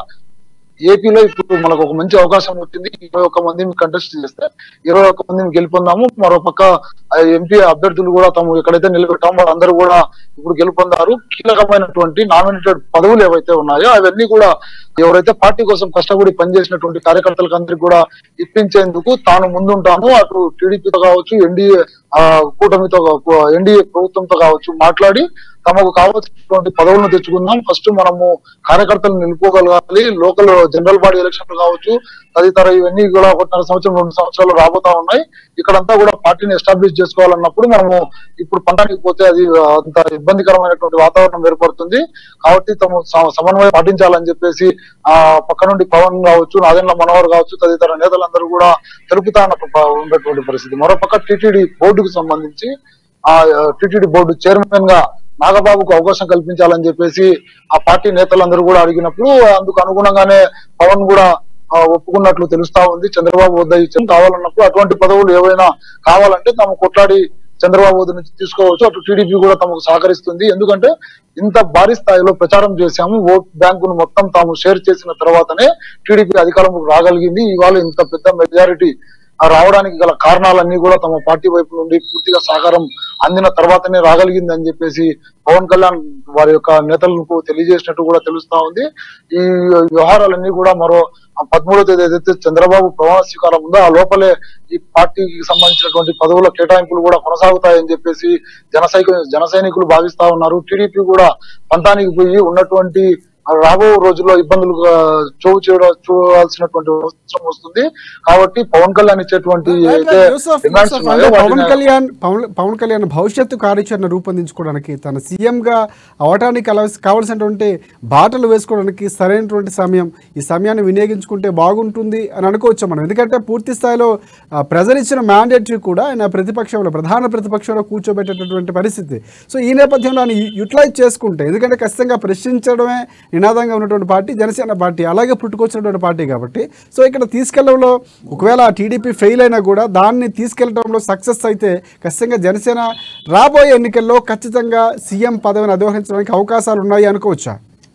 ఏపీలో ఇప్పుడు మనకు ఒక మంచి అవకాశం వచ్చింది ఇరవై ఒక్క మందిని కంటెస్ట్ చేస్తే ఇరవై ఒక్క మందిని గెలుపొందాము మరో పక్క ఎంపీ అభ్యర్థులు కూడా తాము ఎక్కడైతే నిలబెట్టామో వాళ్ళందరూ కూడా ఇప్పుడు గెలుపొందారు కీలకమైనటువంటి నామినేటెడ్ పదవులు ఏవైతే ఉన్నాయో అవన్నీ కూడా ఎవరైతే పార్టీ కోసం కష్టపడి పనిచేసినటువంటి కార్యకర్తలకు అందరికి కూడా ఇప్పించేందుకు తాను ముందుంటాను అటు టీడీపీతో కావచ్చు ఎన్డీఏ కూటమితో ఎన్డీఏ ప్రభుత్వంతో కావచ్చు మాట్లాడి తమకు కావాల్సినటువంటి పదవులను తెచ్చుకుందాం ఫస్ట్ మనము కార్యకర్తలు నిలుపుకోగలగాలి లోకల్ జనరల్ బాడీ ఎలక్షన్లు కావచ్చు తదితర ఇవన్నీ కూడా ఒకటిన్నర సంవత్సరం రెండు సంవత్సరాలు రాబోతా ఉన్నాయి ఇక్కడంతా కూడా పార్టీని ఎస్టాబ్లిష్ చేసుకోవాలన్నప్పుడు మనము ఇప్పుడు పంటానికి పోతే అది అంత ఇబ్బందికరమైనటువంటి వాతావరణం ఏర్పడుతుంది కాబట్టి తమ స- సమన్వయం పాటించాలని చెప్పేసి ఆ పక్క నుండి పవన్ కావచ్చు నాదెండ్ల మనోహర్ కావచ్చు తదితర నేతలందరూ కూడా తెలుపుతా ఉన్నటువంటి పరిస్థితి మరోపక్క టిటిడి బోర్డుకు సంబంధించి ఆ టిటిడి బోర్డు చైర్మన్ గా నాగబాబుకు అవకాశం కల్పించాలని చెప్పేసి ఆ పార్టీ నేతలందరూ కూడా అడిగినప్పుడు అందుకు అనుగుణంగానే పవన్ కూడా ఆ, ఒప్పుకున్నట్లు తెలుస్తా ఉంది చంద్రబాబు వద్ద ఇచ్చిన కావాలన్నప్పుడు అటువంటి పదవులు ఏవైనా కావాలంటే తాము కొట్లాడి చంద్రబాబు వద్ద నుంచి తీసుకోవచ్చు అటు టీడీపీ కూడా తమకు సహకరిస్తుంది ఎందుకంటే ఇంత భారీ స్థాయిలో ప్రచారం చేశాము ఓట్ బ్యాంకును మొత్తం తాము షేర్ చేసిన తర్వాతనే టీడీపీ అధికారంలోకి రాగలిగింది ఇవాళ ఇంత పెద్ద మెజారిటీ ఆ రావడానికి గల కారణాలన్నీ కూడా తమ పార్టీ వైపు నుండి పూర్తిగా సహకారం అందిన తర్వాతనే రాగలిగింది అని చెప్పేసి పవన్ కళ్యాణ్ వారి యొక్క నేతలకు తెలియజేసినట్టు కూడా తెలుస్తా ఉంది ఈ వ్యవహారాలన్నీ కూడా మరో పదమూడో తేదీ ఏదైతే చంద్రబాబు ప్రమాణ స్వీకారం ఉందో ఆ లోపలే ఈ పార్టీకి సంబంధించినటువంటి పదవుల కేటాయింపులు కూడా కొనసాగుతాయని చెప్పేసి జన సైక- జన సైనికులు భావిస్తా ఉన్నారు టీడీపీ కూడా పంతానికి పోయి ఉన్నటువంటి రాబో రోజుల్లో ఇబ్బందులు ఆ, చోటు చేయడం చూడాల్సినటువంటి అవసరం వస్తుంది కాబట్టి పవన్ కళ్యాణ్ ఇచ్చేటువంటి అయితే యూసఫ్, డిమాండ్స్ యూసఫ్, ఉన్నాయో అంటే పవన్ వాటిని కళ్యాణ్ పవన్ పవన్ కళ్యాణ్ భవిష్యత్తు కార్యాచరణ రూపొందించుకోవడానికి తన సీఎం గా అవటానికి కలవస్- కావాల్సినటువంటి బాటలు వేసుకోవడానికి సరైనటువంటి సమయం ఈ సమయాన్ని వినియోగించుకుంటే బాగుంటుంది అని అనుకోవచ్చు మనం ఎందుకంటే పూర్తి స్థాయిలో ఆ, ప్రజలు ఇచ్చిన మ్యాండేటరీ కూడా ఆయన ప్రతిపక్షంలో ప్రధాన ప్రతిపక్షంలో కూర్చోబెట్టేటటువంటి పరిస్థితి సో ఈ నేపథ్యంలో ఆయన యూటిలైజ్ చేసుకుంటే ఎందుకంటే ఖచ్చితంగా ప్రశ్నించడమే నినాదంగా ఉన్నటువంటి పార్టీ జనసేన పార్టీ అలాగే పుట్టుకొచ్చినటువంటి పార్టీ కాబట్టి సో ఇక్కడ తీసుకెళ్లడంలో ఒకవేళ టీడీపీ ఫెయిల్ అయినా కూడా దాన్ని తీసుకెళ్లడంలో సక్సెస్ అయితే ఖచ్చితంగా జనసేన రాబోయే ఎన్నికల్లో ఖచ్చితంగా సీఎం పదవిని అధిరోహించడానికి అవకాశాలు ఉన్నాయి అనుకోవచ్చా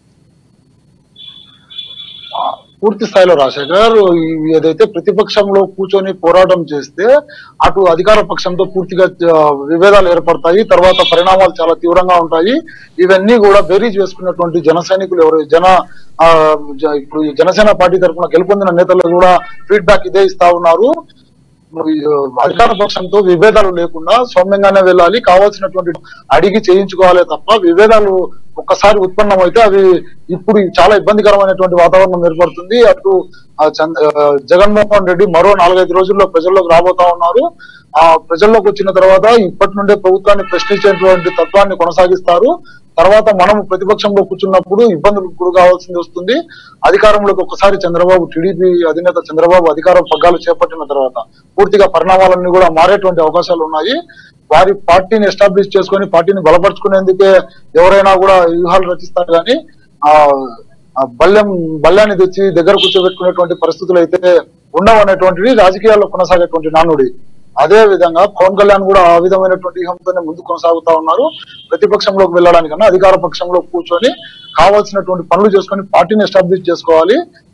పూర్తి స్థాయిలో రాజశేఖర్ ఈ ఏదైతే ప్రతిపక్షంలో కూర్చొని పోరాటం చేస్తే అటు అధికార పక్షంతో పూర్తిగా ఆ, విభేదాలు ఏర్పడతాయి తర్వాత పరిణామాలు చాలా తీవ్రంగా ఉంటాయి ఇవన్నీ కూడా బేరీజ్ వేసుకున్నటువంటి జన సైనికులు ఎవరు జన ఆ, జ- ఇప్పుడు ఈ జనసేన పార్టీ తరఫున గెలుపొందిన నేతలు కూడా ఫీడ్బ్యాక్ ఇదే ఇస్తా ఉన్నారు మరి, ఆ, అధికార పక్షంతో విభేదాలు లేకుండా సౌమ్యంగానే వెళ్ళాలి కావాల్సినటువంటి అడిగి చేయించుకోవాలి తప్ప విభేదాలు ఒక్కసారి ఉత్పన్నమైతే అవి ఇప్పుడు చాలా ఇబ్బందికరమైనటువంటి వాతావరణం ఏర్పడుతుంది అటు ఆ చంద్ర ఆ, జగన్మోహన్ రెడ్డి మరో నాలుగైదు రోజుల్లో ప్రజల్లోకి రాబోతా ఉన్నారు ఆ ప్రజల్లోకి వచ్చిన తర్వాత ఇప్పటి నుండే ప్రభుత్వాన్ని ప్రశ్నించేటువంటి తత్వాన్ని కొనసాగిస్తారు తర్వాత మనం ప్రతిపక్షంలో కూర్చున్నప్పుడు ఇబ్బందులకు గురి కావాల్సింది వస్తుంది అధికారంలోకి ఒకసారి చంద్రబాబు టీడీపీ అధినేత చంద్రబాబు అధికారం పగ్గాలు చేపట్టిన తర్వాత పూర్తిగా పరిణామాలన్నీ కూడా మారేటువంటి అవకాశాలు ఉన్నాయి వారి పార్టీని ఎస్టాబ్లిష్ చేసుకొని పార్టీని బలపరుచుకునేందుకే ఎవరైనా కూడా వ్యూహాలు రచిస్తారు కానీ ఆ ఆ బల్యం బల్యాన్ని తెచ్చి దగ్గర కూర్చోబెట్టుకునేటువంటి పరిస్థితులు అయితే ఉండవు అనేటువంటిది రాజకీయాల్లో కొనసాగేటువంటి నానుడి అదే విధంగా పవన్ కళ్యాణ్ కూడా ఆ విధమైనటువంటి వ్యూహంతోనే ముందు కొనసాగుతా ఉన్నారు ప్రతిపక్షంలోకి వెళ్ళడానికన్నా అధికార పక్షంలో కూర్చొని కావాల్సినటువంటి పనులు చేసుకొని పార్టీని ఎస్టాబ్లిష్ చేసుకోవాలి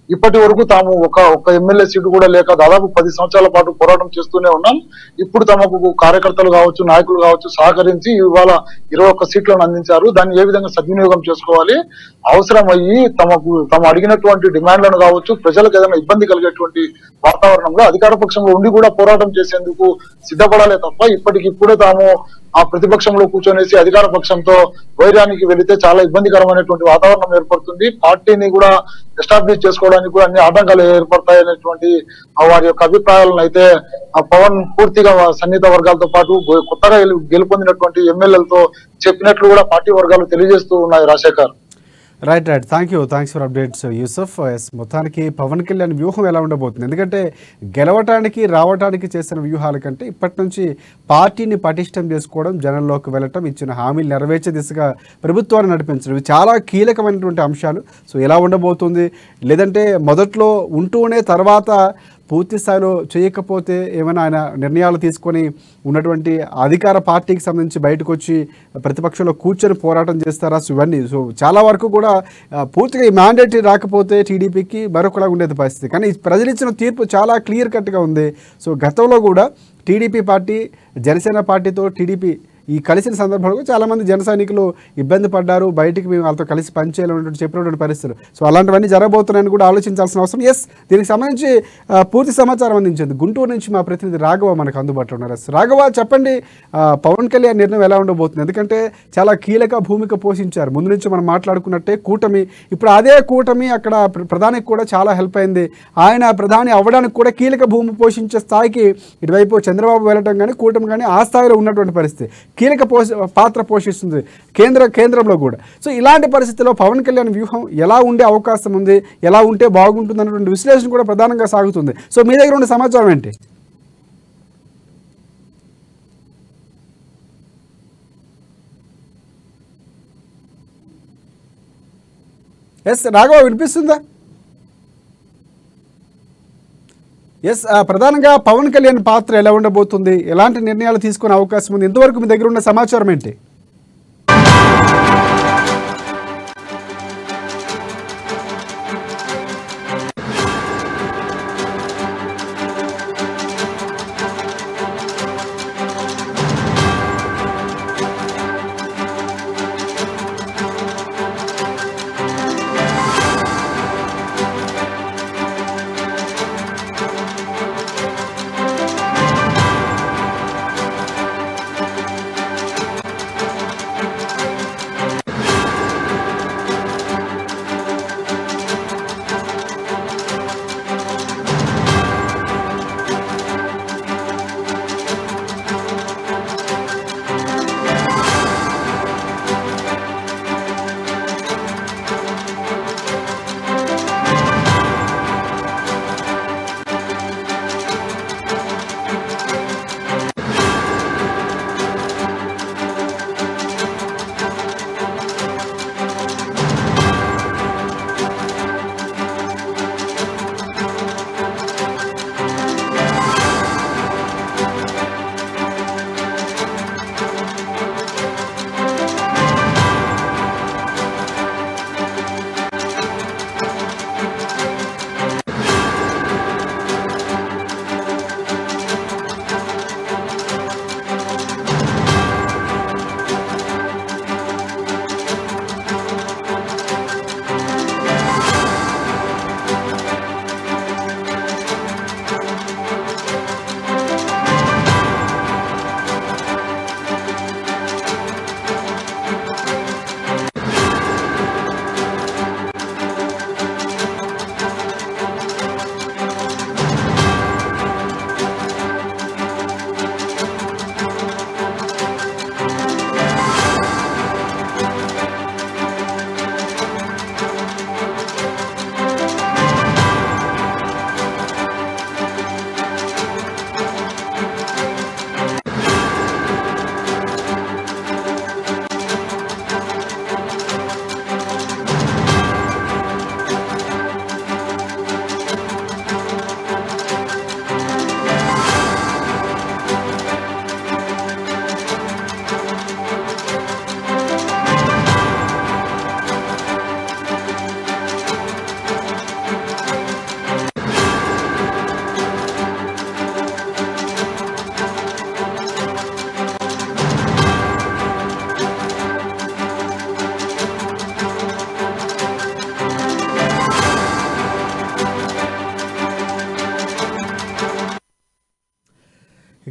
ఇప్పటి వరకు తాము ఒక ఒక ఎమ్మెల్యే సీటు కూడా లేక దాదాపు పది సంవత్సరాల పాటు పోరాటం చేస్తూనే ఉన్నాం ఇప్పుడు తమకు కార్యకర్తలు కావచ్చు నాయకులు కావచ్చు సహకరించి ఇవాళ ఇరవై ఒక్క సీట్లను అందించారు దాన్ని ఏ విధంగా సద్వినియోగం చేసుకోవాలి అవసరమయ్యి తమకు తాము అడిగినటువంటి డిమాండ్లను కావచ్చు ప్రజలకు ఏదైనా ఇబ్బంది కలిగేటువంటి వాతావరణంలో అధికార పక్షంలో ఉండి కూడా పోరాటం చేసేందుకు సిద్ధపడాలే తప్ప ఇప్పటికిప్పుడే తాము ఆ ప్రతిపక్షంలో కూర్చొనేసి అధికార పక్షంతో వైరానికి వెళితే చాలా ఇబ్బందికరమైనటువంటి వాతావరణం ఏర్పడుతుంది పార్టీని కూడా ఎస్టాబ్లిష్ చేసుకోవడానికి కూడా అన్ని ఆటంకాలు ఏర్పడతాయనేటువంటి ఆ వారి యొక్క అభిప్రాయాలను అయితే ఆ పవన్ పూర్తిగా సన్నిహిత వర్గాలతో పాటు గె- కొత్తగా గెలు- గెలుపొందినటువంటి ఎమ్మెల్యేలతో చెప్పినట్లు కూడా పార్టీ వర్గాలు తెలియజేస్తూ ఉన్నాయి Rajasekhar right right thank you thanks for updates Yusuf ఎస్ మొత్తానికి పవన్ కళ్యాణ్ వ్యూహం ఎలా ఉండబోతుంది ఎందుకంటే గెలవటానికి రావటానికి చేసిన వ్యూహాల కంటే ఇప్పటి నుంచి పార్టీని పటిష్టం చేసుకోవడం జనంలోకి వెళ్ళటం ఇచ్చిన హామీలు నెరవేర్చే దిశగా ప్రభుత్వాన్ని నడిపించడం ఇవి చాలా కీలకమైనటువంటి అంశాలు సో ఎలా ఉండబోతుంది లేదంటే మొదట్లో ఉంటూనే తర్వాత పూర్తి స్థాయిలో చేయకపోతే ఏమైనా ఆయన నిర్ణయాలు తీసుకొని ఉన్నటువంటి అధికార పార్టీకి సంబంధించి బయటకు వచ్చి ప్రతిపక్షంలో కూర్చొని పోరాటం చేస్తారా సో ఇవన్నీ సో చాలా వరకు కూడా ఆ, పూర్తిగా ఈ మ్యాండేట్ రాకపోతే టీడీపీకి మరొకలా ఉండేది పరిస్థితి కానీ ఈ ప్రజలు ఇచ్చిన తీర్పు చాలా క్లియర్ కట్గా ఉంది సో గతంలో కూడా టీడీపీ పార్టీ జనసేన పార్టీతో టీడీపీ ఈ కలిసిన సందర్భంలో చాలామంది జన సైనికులు ఇబ్బంది పడ్డారు బయటికి మేము వాళ్ళతో కలిసి పనిచేయాలన్నటువంటి చెప్పినటువంటి పరిస్థితులు సో అలాంటివన్నీ జరగబోతున్నాయని కూడా ఆలోచించాల్సిన అవసరం ఎస్ దీనికి సంబంధించి ఆ, పూర్తి సమాచారం అందించింది గుంటూరు నుంచి మా ప్రతినిధి రాఘవ మనకు అందుబాటులో ఉన్నారు ఎస్ రాఘవ చెప్పండి ఆ, పవన్ కళ్యాణ్ నిర్ణయం ఎలా ఉండబోతుంది ఎందుకంటే చాలా కీలక భూమిక పోషించారు ముందు నుంచి మనం మాట్లాడుకున్నట్టే కూటమి ఇప్పుడు అదే కూటమి అక్కడ ప్ర- ప్రధానికి కూడా చాలా హెల్ప్ అయింది ఆయన ప్రధాని అవ్వడానికి కూడా కీలక భూమి పోషించే స్థాయికి ఇటువైపు చంద్రబాబు వెళ్ళటం కానీ కూటమి కానీ ఆ స్థాయిలో ఉన్నటువంటి పరిస్థితి కీలక పోష పాత్ర పోషిస్తుంది కేంద్ర కేంద్రంలో కూడా సో ఇలాంటి పరిస్థితుల్లో పవన్ కళ్యాణ్ వ్యూహం ఎలా ఉండే అవకాశం ఉంది ఎలా ఉంటే బాగుంటుంది అన్నటువంటి విశ్లేషణ కూడా ప్రధానంగా సాగుతుంది సో మీ దగ్గర ఉన్న సమాచారం ఏంటి ఎస్ రాఘవ వినిపిస్తుందా ఎస్ ఆ, ప్రధానంగా పవన్ కళ్యాణ్ పాత్ర ఎలా ఉండబోతుంది ఎలాంటి నిర్ణయాలు తీసుకునే అవకాశం ఉంది ఇంతవరకు మీ దగ్గర ఉన్న సమాచారం ఏంటి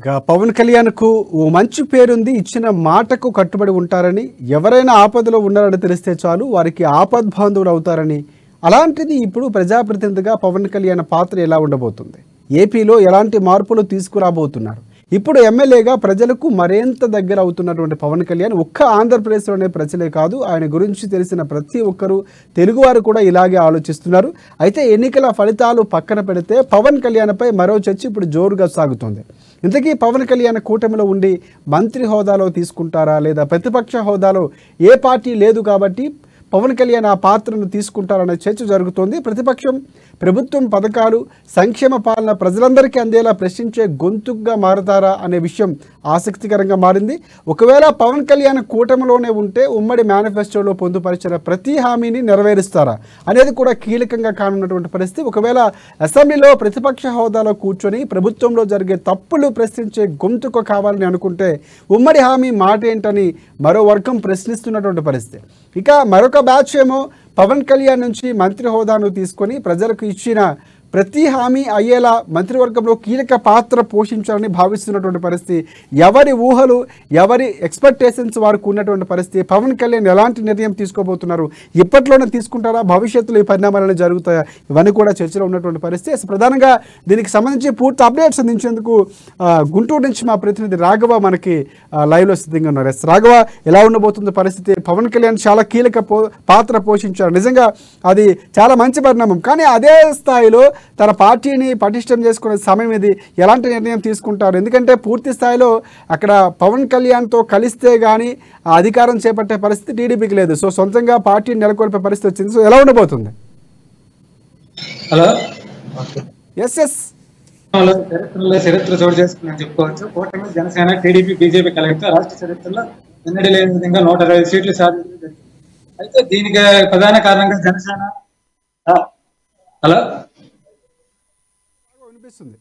ఇక పవన్ కళ్యాణ్కు ఓ మంచి పేరుంది ఇచ్చిన మాటకు కట్టుబడి ఉంటారని ఎవరైనా ఆపదలో ఉన్నారని తెలిస్తే చాలు వారికి ఆపద్ బాంధవులు అవుతారని అలాంటిది ఇప్పుడు ప్రజాప్రతినిధిగా పవన్ కళ్యాణ్ పాత్ర ఎలా ఉండబోతుంది ఏపీలో ఎలాంటి మార్పులు తీసుకురాబోతున్నారు ఇప్పుడు ఎమ్మెల్యేగా ప్రజలకు మరింత దగ్గర అవుతున్నటువంటి పవన్ కళ్యాణ్ ఒక్క ఆంధ్రప్రదేశ్లోనే ప్రజలే కాదు ఆయన గురించి తెలిసిన ప్రతి ఒక్కరూ తెలుగువారు కూడా ఇలాగే ఆలోచిస్తున్నారు అయితే ఎన్నికల ఫలితాలు పక్కన పెడితే పవన్ కళ్యాణ్పై మరో చర్చ ఇప్పుడు జోరుగా సాగుతోంది ఇంతకీ పవన్ కళ్యాణ్ కూటమిలో ఉండి మంత్రి హోదాలో తీసుకుంటారా లేదా ప్రతిపక్ష హోదాలో ఏ పార్టీ లేదు కాబట్టి పవన్ కళ్యాణ్ ఆ పాత్రను తీసుకుంటారనే చర్చ జరుగుతోంది ప్రతిపక్షం ప్రభుత్వం పథకాలు సంక్షేమ పాలన ప్రజలందరికీ అందేలా ప్రశ్నించే గొంతుగా మారతారా అనే విషయం ఆసక్తికరంగా మారింది ఒకవేళ పవన్ కళ్యాణ్ కూటమిలోనే ఉంటే ఉమ్మడి మేనిఫెస్టోలో పొందుపరిచిన ప్రతి హామీని నెరవేరుస్తారా అనేది కూడా కీలకంగా కానున్నటువంటి పరిస్థితి ఒకవేళ అసెంబ్లీలో ప్రతిపక్ష హోదాలో కూర్చొని ప్రభుత్వంలో జరిగే తప్పులు ప్రశ్నించే గొంతుకు కావాలని అనుకుంటే ఉమ్మడి హామీ మాట ఏంటని మరో వర్గం ప్రశ్నిస్తున్నటువంటి పరిస్థితి ఇక మరొక బ్యాచ్ ఏమో పవన్ కళ్యాణ్ నుంచి మంత్రి హోదాను తీసుకొని ప్రజలకు ఇచ్చిన ప్రతి హామీ అయ్యేలా మంత్రివర్గంలో కీలక పాత్ర పోషించాలని భావిస్తున్నటువంటి పరిస్థితి ఎవరి ఊహలు ఎవరి ఎక్స్పెక్టేషన్స్ వారికి ఉన్నటువంటి పరిస్థితి పవన్ కళ్యాణ్ ఎలాంటి నిర్ణయం తీసుకోబోతున్నారు ఇప్పట్లోనే తీసుకుంటారా భవిష్యత్తులో ఈ పరిణామాలను జరుగుతాయా ఇవన్నీ కూడా చర్చలో ఉన్నటువంటి పరిస్థితి అసలు ప్రధానంగా దీనికి సంబంధించి పూర్తి అప్డేట్స్ అందించేందుకు ఆ, గుంటూరు నుంచి మా ప్రతినిధి రాఘవ మనకి ఆ, లైవ్లో సిద్ధంగా ఉన్నారు ఎస్ రాఘవ ఎలా ఉండబోతుంది పరిస్థితి పవన్ కళ్యాణ్ చాలా కీలక పో పాత్ర పోషించారు నిజంగా అది చాలా మంచి పరిణామం కానీ అదే స్థాయిలో తన పార్టీని పటిష్టం చేసుకునే సమయం ఇది ఎలాంటి నిర్ణయం తీసుకుంటారు ఎందుకంటే పూర్తి స్థాయిలో అక్కడ పవన్ కళ్యాణ్తో కలిస్తే కానీ ఆ అధికారం చేపట్టే పరిస్థితి టీడీపీకి లేదు సో సొంతంగా పార్టీని నెలకొల్పే పరిస్థితి వచ్చింది సో ఎలా ఉండబోతుంది హలో ఎస్ ఎస్ హలో చరిత్రలో చరిత్ర చోటు చేసుకుందని చెప్పుకోవచ్చు కూటమి జనసేన టీడీపీ బీజేపీ కలిగితే రాష్ట్ర చరిత్రలో ఎన్నడూ లేని విధంగా నూట ఇరవై సీట్లు సాధించడం జరిగింది. అయితే దీనికి ప్రధాన కారణంగా జనసేన ఆ, హలో వినిపిస్తుంది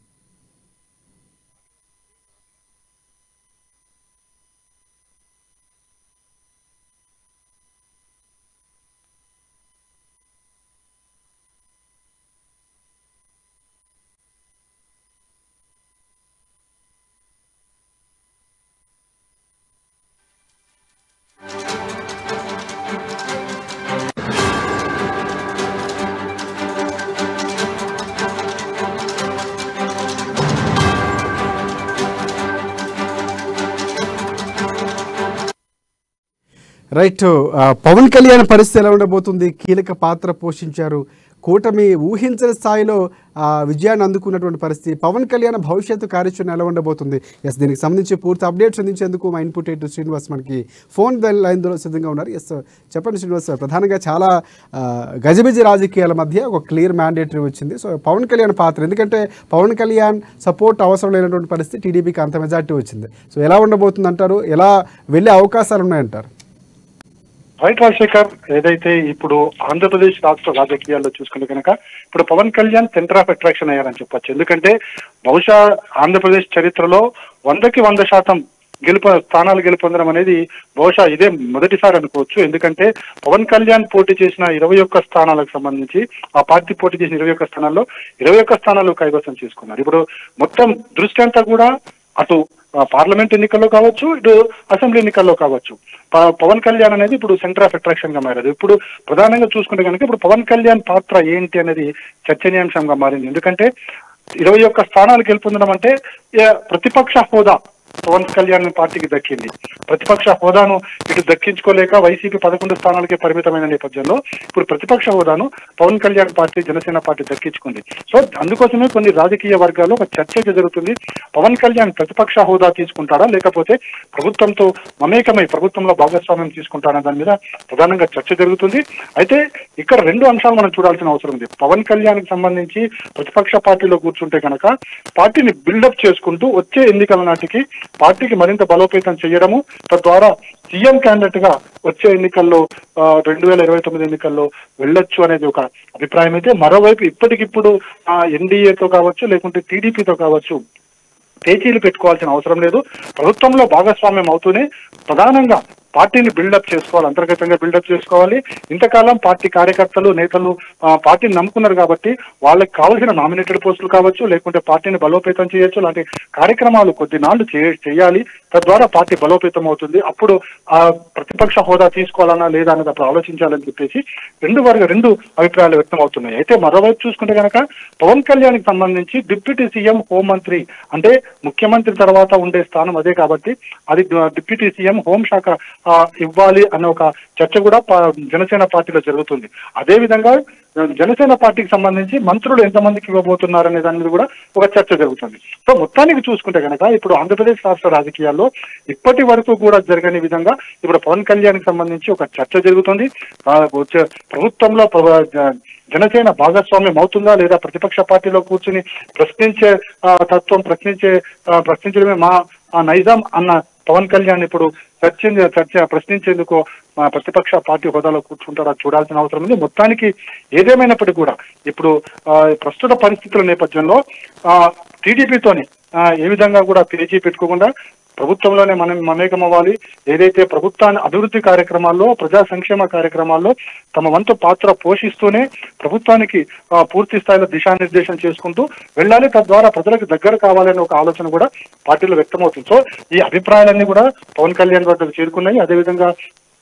రైట్ ఆ, పవన్ కళ్యాణ్ పరిస్థితి ఎలా ఉండబోతుంది కీలక పాత్ర పోషించారు కూటమి ఊహించని స్థాయిలో ఆ, విజయాన్ని అందుకున్నటువంటి పరిస్థితి పవన్ కళ్యాణ్ భవిష్యత్తు కార్యాచరణ ఎలా ఉండబోతుంది ఎస్ దీనికి సంబంధించి పూర్తి అప్డేట్స్ అందించేందుకు మా ఇన్పుట్ ఎయిట్ శ్రీనివాస్ మనకి ఫోన్ లైన్లో సిద్ధంగా ఉన్నారు ఎస్ చెప్పండి శ్రీనివాస్ ప్రధానంగా చాలా ఆ, గజిబిజి రాజకీయాల మధ్య ఒక క్లియర్ మ్యాండేటరీ వచ్చింది సో పవన్ కళ్యాణ్ పాత్ర ఎందుకంటే పవన్ కళ్యాణ్ సపోర్ట్ అవసరం లేనటువంటి పరిస్థితి టీడీపీకి అంత మెజార్టీ వచ్చింది సో ఎలా ఉండబోతుంది అంటారు ఎలా వెళ్ళే అవకాశాలు ఉన్నాయంటారు రైట్ రాజశేఖర్ ఏదైతే ఇప్పుడు ఆంధ్రప్రదేశ్ రాష్ట్ర రాజకీయాల్లో చూసుకుంటే కనుక ఇప్పుడు Pawan Kalyan centre of attraction అయ్యారని చెప్పొచ్చు ఎందుకంటే బహుశా ఆంధ్రప్రదేశ్ చరిత్రలో వందకి వంద శాతం గెలుపు స్థానాలు గెలుపొందడం అనేది బహుశా ఇదే మొదటిసారి అనుకోవచ్చు ఎందుకంటే పవన్ కళ్యాణ్ పోటీ చేసిన ఇరవై ఒక్క స్థానాలకు సంబంధించి ఆ పార్టీ పోటీ చేసిన ఇరవై ఒక్క స్థానాల్లో ఇరవై ఒక్క స్థానాలు కైవసం చేసుకున్నారు ఇప్పుడు మొత్తం దృష్టి అంతా కూడా అటు ఆ, పార్లమెంట్ ఎన్నికల్లో కావచ్చు ఇటు అసెంబ్లీ ఎన్నికల్లో కావచ్చు ప- పవన్ కళ్యాణ్ అనేది ఇప్పుడు సెంటర్ ఆఫ్ అట్రాక్షన్ గా మారారు ఇప్పుడు ప్రధానంగా చూసుకుంటే కనుక ఇప్పుడు పవన్ కళ్యాణ్ పాత్ర ఏంటి అనేది చర్చనీయాంశంగా మారింది ఎందుకంటే ఇరవై ఒక్క స్థానాలు గెలుపొందడం అంటే ఏ, ప్రతిపక్ష హోదా పవన్ కళ్యాణ్ పార్టీకి దక్కింది ప్రతిపక్ష హోదాను ఇటు దక్కించుకోలేక వైసీపీ పదకొండు స్థానాలకే పరిమితమైన నేపథ్యంలో ఇప్పుడు ప్రతిపక్ష హోదాను పవన్ కళ్యాణ్ పార్టీ జనసేన పార్టీ దక్కించుకుంది సో అందుకోసమే కొన్ని రాజకీయ వర్గాల్లో ఒక చర్చ అయితే జరుగుతుంది పవన్ కళ్యాణ్ ప్రతిపక్ష హోదా తీసుకుంటాడా లేకపోతే ప్రభుత్వంతో మమేకమై ప్రభుత్వంలో భాగస్వామ్యం తీసుకుంటాడా దాని మీద ప్రధానంగా చర్చ జరుగుతుంది అయితే ఇక్కడ రెండు అంశాలు మనం చూడాల్సిన అవసరం ఉంది పవన్ కళ్యాణ్ కి సంబంధించి ప్రతిపక్ష పార్టీలో కూర్చుంటే కనుక పార్టీని బిల్డప్ చేసుకుంటూ వచ్చే ఎన్నికల నాటికి పార్టీకి మరింత బలోపేతం చేయడము తద్వారా సీఎం క్యాండిడేట్ గా వచ్చే ఎన్నికల్లో రెండు వేల ఇరవై తొమ్మిది ఎన్నికల్లో వెళ్ళొచ్చు అనేది ఒక అభిప్రాయం అయితే మరోవైపు ఇప్పటికిప్పుడు ఎన్డీఏతో కావచ్చు లేకుంటే టీడీపీతో కావచ్చు పేచీలు పెట్టుకోవాల్సిన అవసరం లేదు ప్రభుత్వంలో భాగస్వామ్యం అవుతూనే ప్రధానంగా పార్టీని బిల్డప్ చేసుకోవాలి అంతర్గతంగా బిల్డప్ చేసుకోవాలి ఇంతకాలం పార్టీ కార్యకర్తలు నేతలు ఆ, పార్టీని నమ్ముకున్నారు కాబట్టి వాళ్ళకి కావాల్సిన నామినేటెడ్ పోస్టులు కావచ్చు లేకుంటే పార్టీని బలోపేతం చేయొచ్చు లాంటి కార్యక్రమాలు కొద్ది నాళ్లు చే- చేయాలి తద్వారా పార్టీ బలోపేతం అవుతుంది అప్పుడు ఆ ప్రతిపక్ష హోదా తీసుకోవాలన్నా లేదా అనేది అప్పుడు ఆలోచించాలని చెప్పేసి రెండు వర్గ రెండు అభిప్రాయాలు వ్యక్తం అవుతున్నాయి అయితే మరోవైపు చూసుకుంటే కనుక పవన్ కళ్యాణ్ కి సంబంధించి డిప్యూటీ సీఎం హోంమంత్రి అంటే ముఖ్యమంత్రి తర్వాత ఉండే స్థానం అదే కాబట్టి అది డిప్యూటీ సీఎం హోంశాఖ ఆ, ఇవ్వాలి అన్న ఒక చర్చ కూడా పా- జనసేన పార్టీలో జరుగుతుంది అదే విధంగా జనసేన పార్టీకి సంబంధించి మంత్రులు ఎంతమందికి ఇవ్వబోతున్నారనే దాని మీద కూడా ఒక చర్చ జరుగుతుంది సో మొత్తానికి చూసుకుంటే కనుక ఇప్పుడు ఆంధ్రప్రదేశ్ రాష్ట్ర రాజకీయాల్లో ఇప్పటి వరకు కూడా జరగని విధంగా ఇప్పుడు పవన్ కళ్యాణ్ కి సంబంధించి ఒక చర్చ జరుగుతుంది ఆ, వచ్చే ప్రభుత్వంలో ప్ర- జ- జనసేన భాగస్వామ్యం అవుతుందా లేదా ప్రతిపక్ష పార్టీలో కూర్చుని ప్రశ్నించే ఆ, తత్వం ప్రశ్నించే ఆ, ప్రశ్నించడమే మా ఆ నైజాం అన్న పవన్ కళ్యాణ్ ఇప్పుడు చర్చ చర్చ ప్రశ్నించేందుకు ఆ, ప్రతిపక్ష పార్టీ హోదాలో కూర్చుంటారా చూడాల్సిన అవసరం ఉంది మొత్తానికి ఏదేమైనప్పటికీ కూడా ఇప్పుడు ఆ, ప్రస్తుత పరిస్థితుల నేపథ్యంలో టీడీపీతోని ఏ విధంగా కూడా పేజీ పెట్టుకోకుండా ప్రభుత్వంలోనే మనం మమేకం అవ్వాలి ఏదైతే ప్రభుత్వాన్ని అభివృద్ధి కార్యక్రమాల్లో ప్రజా సంక్షేమ కార్యక్రమాల్లో తమ వంతు పాత్ర పోషిస్తూనే ప్రభుత్వానికి ఆ, పూర్తి స్థాయిలో దిశానిర్దేశం చేసుకుంటూ వెళ్ళాలి తద్వారా ప్రజలకు దగ్గర కావాలనే ఒక ఆలోచన కూడా పార్టీలో వ్యక్తమవుతుంది సో ఈ అభిప్రాయాలన్నీ కూడా పవన్ కళ్యాణ్ వద్దకు చేరుకున్నాయి అదేవిధంగా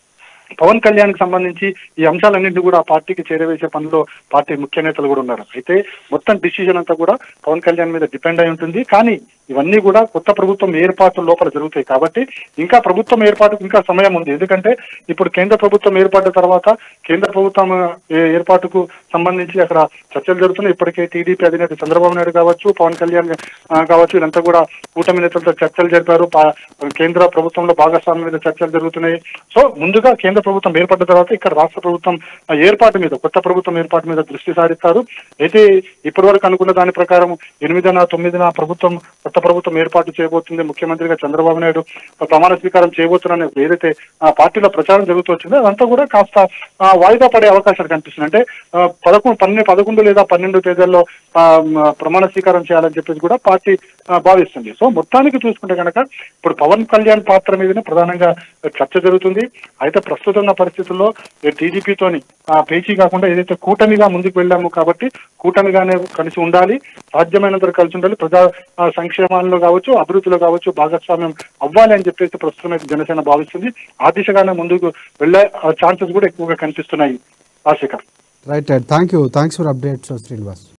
పవన్ కళ్యాణ్ కి సంబంధించి ఈ అంశాలన్నింటినీ కూడా ఆ పార్టీకి చేరవేసే పనిలో పార్టీ ముఖ్య నేతలు కూడా ఉన్నారు అయితే మొత్తం డిసిజన్ అంతా కూడా పవన్ కళ్యాణ్ మీద డిపెండ్ అయి ఉంటుంది కానీ ఇవన్నీ కూడా కొత్త ప్రభుత్వం ఏర్పాటు లోపల జరుగుతాయి కాబట్టి ఇంకా ప్రభుత్వం ఏర్పాటుకు ఇంకా సమయం ఉంది ఎందుకంటే ఇప్పుడు కేంద్ర ప్రభుత్వం ఏర్పడిన తర్వాత కేంద్ర ప్రభుత్వం ఏ- ఏర్పాటుకు సంబంధించి అక్కడ చర్చలు జరుగుతున్నాయి ఇప్పటికే టీడీపీ అధినేత చంద్రబాబు నాయుడు కావచ్చు పవన్ కళ్యాణ్ ఆ, కావచ్చు వీళ్ళంతా కూడా కూటమి నేతలతో చర్చలు జరిపారు పా- కేంద్ర ప్రభుత్వంలో భాగస్వామ్యం మీద చర్చలు జరుగుతున్నాయి సో ముందుగా కేంద్ర ప్రభుత్వం ఏర్పడిన తర్వాత ఇక్కడ రాష్ట్ర ప్రభుత్వం ఆ, ఏర్పాటు మీద కొత్త ప్రభుత్వం ఏర్పాటు మీద దృష్టి సారిస్తారు అయితే ఇప్పటి వరకు అనుకున్న దాని ప్రకారం ఎనిమిదిన తొమ్మిదిన ప్రభుత్వం కొత్త ప్రభుత్వం ఏర్పాటు చేయబోతుంది ముఖ్యమంత్రిగా చంద్రబాబు నాయుడు ప్రమాణ స్వీకారం చేయబోతున్నారని ఏదైతే ఆ పార్టీలో ప్రచారం జరుగుతూ వచ్చిందో అదంతా కూడా కాస్త ఆ, వాయిదా పడే అవకాశాలు కనిపిస్తున్నాయి అంటే ఆ, పదకొండు పన్నెండు పదకొండు లేదా పన్నెండు తేదీల్లో ఆ, మ, ప్రమాణ స్వీకారం చేయాలని చెప్పేసి కూడా పార్టీ ఆ, భావిస్తుంది సో మొత్తానికి చూసుకుంటే కనుక ఇప్పుడు పవన్ కళ్యాణ్ పాత్ర మీదనే ప్రధానంగా చర్చ జరుగుతుంది అయితే ప్రస్తుతం ఉన్న పరిస్థితుల్లో టీడీపీతోని పేచీ కాకుండా ఏదైతే కూటమిగా ముందుకు వెళ్ళాము కాబట్టి కూటమిగానే కలిసి ఉండాలి సాధ్యమైనంత వరకు కలిసి ఉండాలి ప్రజా ఆ, సంక్షేమాల్లో కావచ్చు అభివృద్ధిలో కావచ్చు భాగస్వామ్యం అవ్వాలి అని చెప్పేసి ప్రస్తుతం అయితే జనసేన భావిస్తుంది ఆ దిశగానే ముందుకు వెళ్ళే ఛాన్సెస్ కూడా ఎక్కువగా కనిపిస్తున్నాయి Ashika right right thank you thanks for updates Srinivas